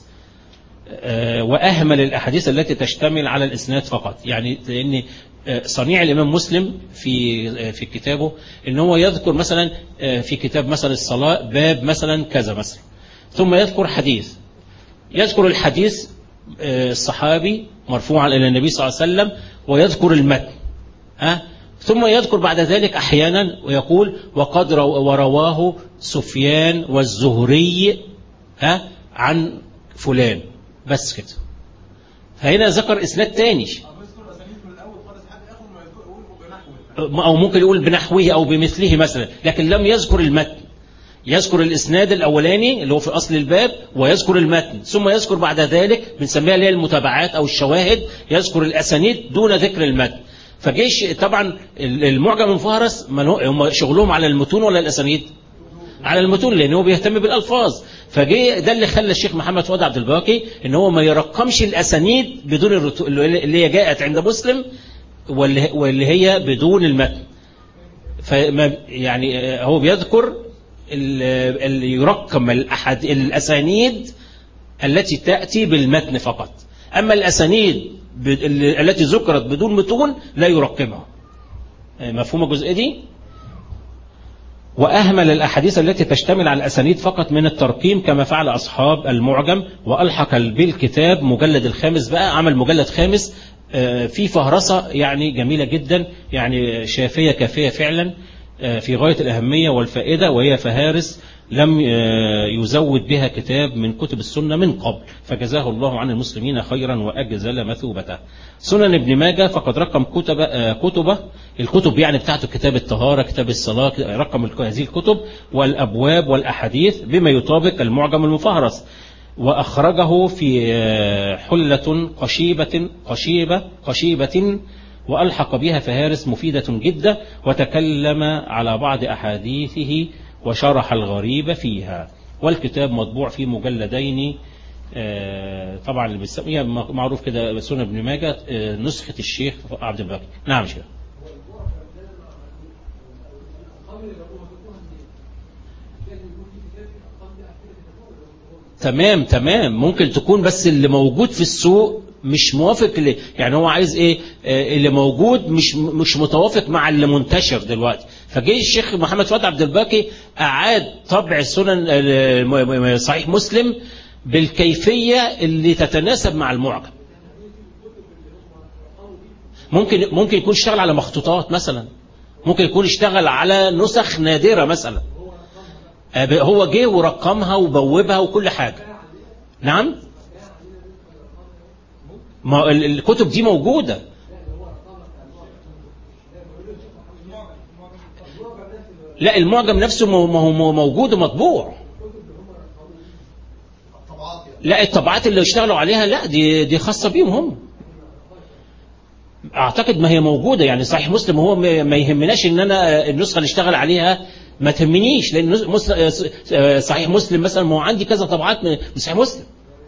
آه، وأهمل الأحاديث التي تشتمل على الإسناد فقط يعني لأن آه، صنيع الإمام مسلم في آه، في كتابه إن هو يذكر مثلا آه، في كتاب مثلا الصلاة باب مثلا كذا مثلا ثم يذكر حديث يذكر الحديث آه، الصحابي مرفوعا إلى النبي صلى الله عليه وسلم ويذكر المتن ها ثم يذكر بعد ذلك أحيانا ويقول وقد رو- ورواه سفيان والزهري ها عن فلان بس كده فهنا ذكر إسناد تاني بذكر اسانيد من الاول خالص حد ياخد ما يذكر يقول بنحو أو ممكن يقول بنحوه أو بمثله مثلا لكن لم يذكر المتن يذكر الإسناد الأولاني اللي هو في أصل الباب ويذكر المتن ثم يذكر بعد ذلك بنسميها اللي هي المتابعات أو الشواهد يذكر الأسانيد دون ذكر المتن فجيش طبعا المعجم المفهرس من هو- هم شغلهم على المتون ولا الأسانيد على المتون لأن هو بيهتم بالألفاظ فجي ده اللي خلى الشيخ محمد فؤاد عبد الباقي ان هو ما يرقمش الأسانيد بدون الرتو... اللي هي جاءت عند مسلم واللي واللي هي بدون المتن فما يعني آه، هو بيذكر ال- اللي يرقم الأحد الأسانيد التي تأتي بالمتن فقط أما الأسانيد ب- ال- التي ذكرت بدون متون لا يرقمها آه، مفهوم الجزئية دي وأهمل الأحاديث التي تشتمل على الأسانيد فقط من الترقيم كما فعل أصحاب المعجم وألحق بالكتاب مجلد الخامس بقى عمل مجلد خامس آه، في فهرسة يعني جميلة جدا يعني شافية كافية فعلا آه، في غاية الأهمية والفائدة وهي فهارس لم آه، يزود بها كتاب من كتب السنة من قبل فجزاه الله عن المسلمين خيرا وأجزل مثوبته سنن ابن ماجه فقد رقم كتب آه، كتبه الكتب يعني بتاعته كتاب الطهارة كتاب الصلاة رقم الك- هذه الكتب والأبواب والأحاديث بما يطابق المعجم المفهرس وأخرجه في آه، حلة قشيبة قشيبة قشيبة وألحق بها فهارس مفيدة جدا وتكلم على بعض أحاديثه وشرح الغريب فيها والكتاب مطبوع في مجلدين آه، طبعا اللي بيسميها معروف كده سنن ابن ماجه آه، نسخة الشيخ عبد الباقي نعم شيخ تمام تمام ممكن تكون بس اللي موجود في السوق مش موافق ل... يعني هو عايز ايه آه، اللي موجود مش مش متوافق مع اللي منتشر دلوقتي فجه الشيخ محمد فؤاد عبد الباقي اعاد طبع السنن آه، م- م- صحيح مسلم بالكيفيه اللي تتناسب مع المعجم ممكن ممكن يكون اشتغل على مخطوطات مثلا ممكن يكون اشتغل على نسخ نادره مثلا آه، هو جه ورقمها وبوبها وكل حاجه نعم ما ال- الكتب دي موجودة لا المعجم نفسه مو- ما هو موجود ومطبوع الطبعات يعني لا الطبعات اللي اشتغلوا عليها لا دي دي خاصة بيهم هم اعتقد ما هي موجودة يعني صحيح مسلم هو ما ما يهمناش ان انا النسخة اللي اشتغل عليها ما تهمنيش لان نس- مس- آه، س- آه، صحيح مسلم مثلا ما هو عندي كذا طبعات من من صحيح مسلم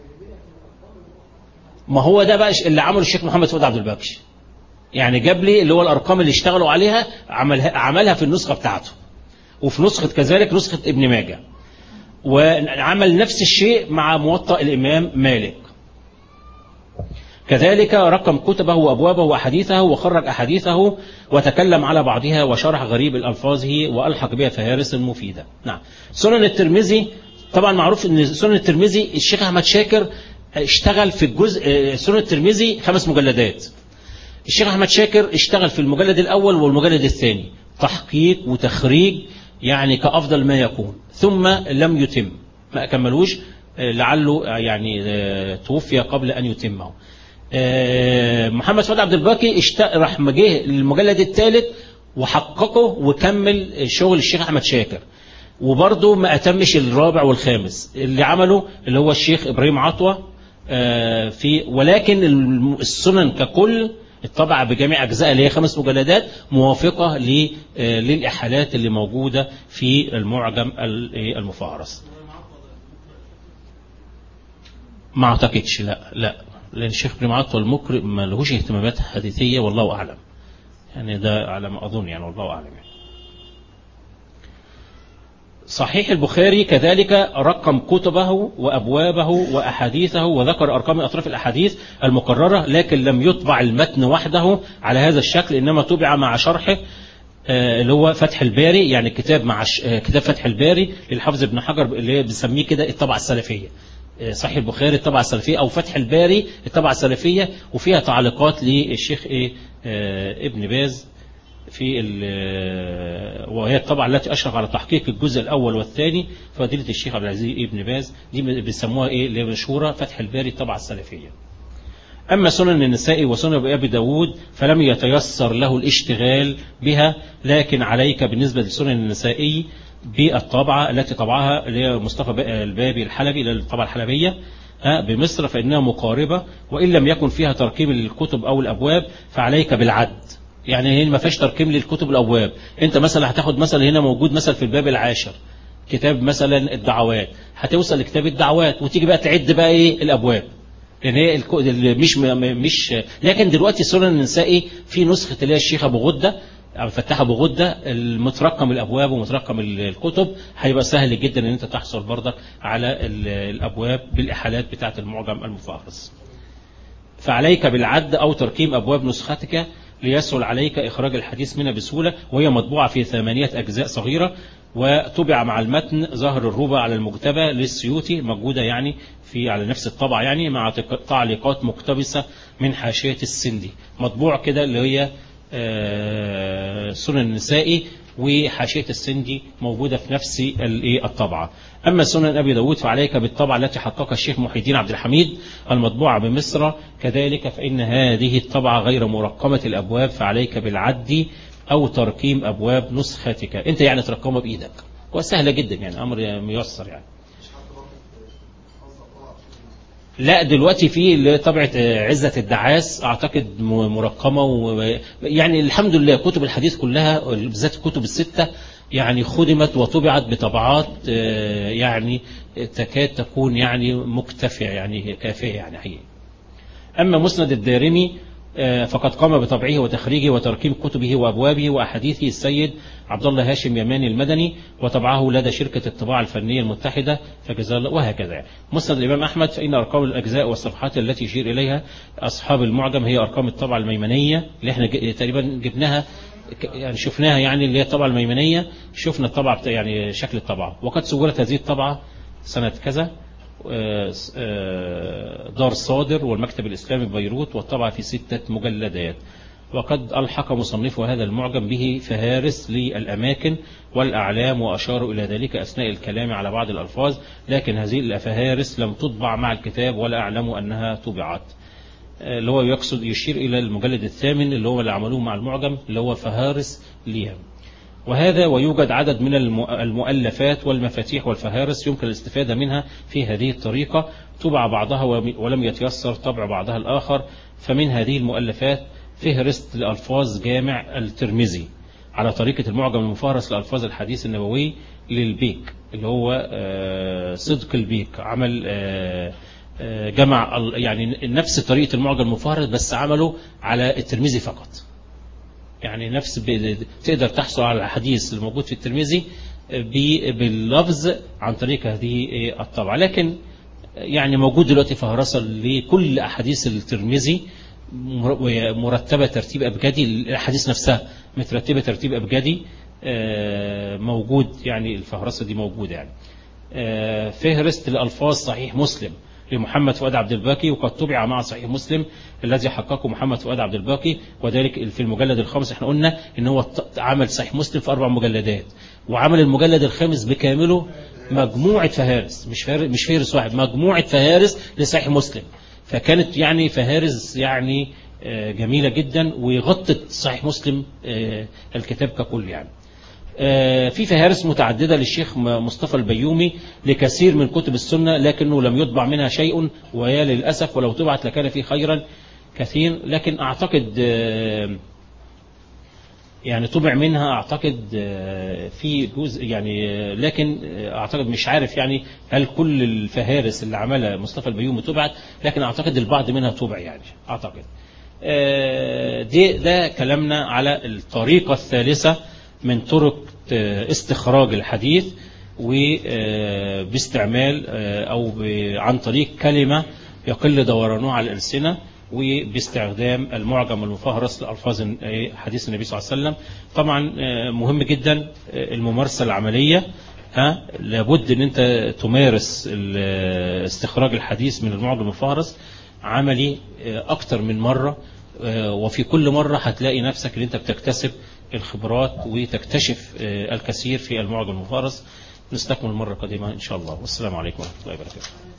ما هو ده بقى اللي عمله الشيخ محمد فؤاد عبد الباقي يعني جاب لي اللي هو الارقام اللي اشتغلوا عليها عملها عملها في النسخه بتاعته وفي نسخه كذلك نسخه ابن ماجه وعمل نفس الشيء مع موطأ الامام مالك كذلك رقم كتبه وابوابه واحاديثه وخرج احاديثه وتكلم على بعضها وشرح غريب الالفاظه والحق بها فهارس مفيده نعم سنن الترمذي طبعا معروف ان سنن الترمذي الشيخ احمد شاكر اشتغل في الجزء سنن الترمذي خمس مجلدات الشيخ احمد شاكر اشتغل في المجلد الاول والمجلد الثاني تحقيق وتخريج يعني كافضل ما يكون ثم لم يتم ما كملوش آه، لعله آه، يعني آه، توفي قبل ان يتمه آه، محمد فؤاد عبد الباقي اشت- راح ما جه المجلد الثالث وحققه وكمل شغل الشيخ احمد شاكر وبرضه ما اتمش الرابع والخامس اللي عمله اللي هو الشيخ ابراهيم عطوه آه، في ولكن الم- السنن ككل الطبعة بجميع أجزاء اللي هي خمس مجلدات موافقة ل- آه، للإحالات اللي موجودة في المعجم ال- إيه، المفهرس ما اعتقدش لا لا لان الشيخ ابن معطل المقرئ ما لهوش اهتمامات حديثيه والله اعلم يعني ده على ما اظن يعني والله اعلم يعني. صحيح البخاري كذلك رقم كتبه وابوابه واحاديثه وذكر ارقام اطراف الاحاديث المكرره لكن لم يطبع المتن وحده على هذا الشكل انما طبع مع شرحه آه، اللي هو فتح الباري يعني كتاب مع ش- آه، كتاب فتح الباري للحافظ ابن حجر اللي هي بنسميه كده الطبعه السلفيه آه، صحيح البخاري الطبعه السلفيه او فتح الباري الطبعه السلفيه وفيها تعليقات للشيخ ايه آه، ابن باز في ال- وهي الطبعة التي أشرف على تحقيق الجزء الأول والثاني فضيلة الشيخ عبد العزيز ابن باز دي بيسموها إيه اللي هي مشهورة فتح الباري الطبعة السلفية أما سنن النساء وسنن أبي داود فلم يتيسر له الاشتغال بها لكن عليك بالنسبة لسنن النسائي بالطبعة التي طبعها اللي هي مصطفى البابي الحلبي اللي هي الطبعة الحلبية آه، بمصر فإنها مقاربة وإن لم يكن فيها تركيب للكتب أو الأبواب فعليك بالعد يعني هنا ما فيش تركيب للكتب والأبواب أنت مثلا هتاخد مثلا هنا موجود مثلا في الباب العاشر كتاب مثلا الدعوات هتوصل لكتاب الدعوات وتيجي بقى تعد بقى ايه الابواب لان هي الكو- اللي مش م- مش لكن دلوقتي سنن النسائي في نسخه اللي هي الشيخ ابو غده عبد الفتاح ابو غده المترقم الابواب ومترقم ال- الكتب هيبقى سهل جدا ان انت تحصل برضك على ال- الابواب بالاحالات بتاعه المعجم المفهرس فعليك بالعد أو تركيب أبواب نسختك ليسهل عليك إخراج الحديث منها بسهولة وهي مطبوعة في ثمانية أجزاء صغيرة وطبع مع المتن ظهر الربع على المكتبة للسيوطي موجودة يعني في على نفس الطبع يعني مع تق- تعليقات مقتبسة من حاشية السندي مطبوع كده اللي هي آه، سنن النسائي وحاشية السندي موجودة في نفس الإيه الطبعة أما سنن أبي داود فعليك بالطبعة التي حققها الشيخ محي الدين عبد الحميد المطبوعة بمصر كذلك فإن هذه الطبعة غير مرقمة الأبواب فعليك بالعد أو ترقيم أبواب نسختك أنت يعني ترقمها بإيدك وسهلة جدا يعني أمر ميسر يعني لا دلوقتي في اللي طبعة آه، عزة الدعاس اعتقد م- مرقمة و... يعني الحمد لله كتب الحديث كلها بالذات الكتب الستة يعني خدمت وطبعت بطبعات آه، يعني تكاد تكون يعني مكتفية يعني كافية يعني حقيقي أما مسند الدارمي آه، فقد قام بطبعه وتخريجه وتركيب كتبه وأبوابه وأحاديثه السيد عبد الله هاشم يماني المدني وطبعه لدى شركة الطباعة الفنية المتحدة فجزاه الله وهكذا يعني. مسند الإمام أحمد فإن أرقام الأجزاء والصفحات التي يشير إليها أصحاب المعجم هي أرقام الطبعة الميمنية اللي احنا ج- تقريبا جبناها ك- يعني شفناها يعني اللي هي الطبعة الميمنية شفنا الطبعة بتا يعني شكل الطبعة وقد سجلت هذه الطبعة سنة كذا آه، آه، دار صادر والمكتب الإسلامي ببيروت والطبعة في ستة مجلدات وقد ألحق مصنف هذا المعجم به فهارس للأماكن والأعلام وأشاروا إلى ذلك أثناء الكلام على بعض الألفاظ لكن هذه الفهارس لم تطبع مع الكتاب ولا أعلم أنها طبعت آه، اللي هو يقصد يشير إلى المجلد الثامن اللي هو اللي عملوه مع المعجم اللي هو فهارس ليهم وهذا ويوجد عدد من الم- المؤلفات والمفاتيح والفهارس يمكن الاستفادة منها في هذه الطريقة طبع بعضها وم- ولم يتيسر طبع بعضها الآخر فمن هذه المؤلفات فهرست لألفاظ جامع الترمذي على طريقة المعجم المفهرس لألفاظ الحديث النبوي للبيك اللي هو آه، صدق البيك عمل آه، آه، جمع ال- يعني نفس طريقة المعجم المفهرس بس عمله على الترمذي فقط يعني نفس ب- تقدر تحصل على الحديث اللي موجود في الترمذي ب- باللفظ عن طريق هذه الطبعة لكن يعني موجود دلوقتي فهرسة لكل أحاديث الترمذي مر- مرتبة ترتيب أبجدي الأحاديث نفسها مترتبة ترتيب أبجدي آه، موجود يعني الفهرسة دي موجودة يعني آه، فهرست الألفاظ صحيح مسلم لمحمد فؤاد عبد الباقي وقد طبع مع صحيح مسلم الذي حققه محمد فؤاد عبد الباقي وذلك في المجلد الخامس احنا قلنا ان هو ط- عمل صحيح مسلم في اربع مجلدات وعمل المجلد الخامس بكامله مجموعة فهارس مش فهارس مش فهرس واحد مجموعة فهارس لصحيح مسلم فكانت يعني فهارس يعني آه، جميلة جدا وغطت صحيح مسلم آه، الكتاب ككل يعني آه، في فهارس متعددة للشيخ م- مصطفى البيومي لكثير من كتب السنة لكنه لم يطبع منها شيء ويا للأسف ولو طبعت لكان فيه خيرا كثير لكن أعتقد آه، يعني طبع منها أعتقد آه، في جزء يعني آه، لكن آه، أعتقد مش عارف يعني هل كل الفهارس اللي عملها مصطفى البيومي طبعت لكن أعتقد البعض منها طبع يعني أعتقد آه، دي ده كلامنا على الطريقة الثالثة من طرق آه، استخراج الحديث وباستعمال أو ب- عن طريق كلمة يقل دورانها على الألسنة وباستخدام المعجم المفهرس لألفاظ آه، حديث النبي صلى الله عليه وسلم طبعا آه، مهم جدا آه، الممارسة العملية ها لابد ان انت تمارس ال- استخراج الحديث من المعجم المفهرس عملي آه، اكتر من مرة آه، وفي كل مرة هتلاقي نفسك ان انت بتكتسب الخبرات وتكتشف آه، الكثير في المعجم المفهرس نستكمل المرة القادمة ان شاء الله والسلام عليكم ورحمة الله وبركاته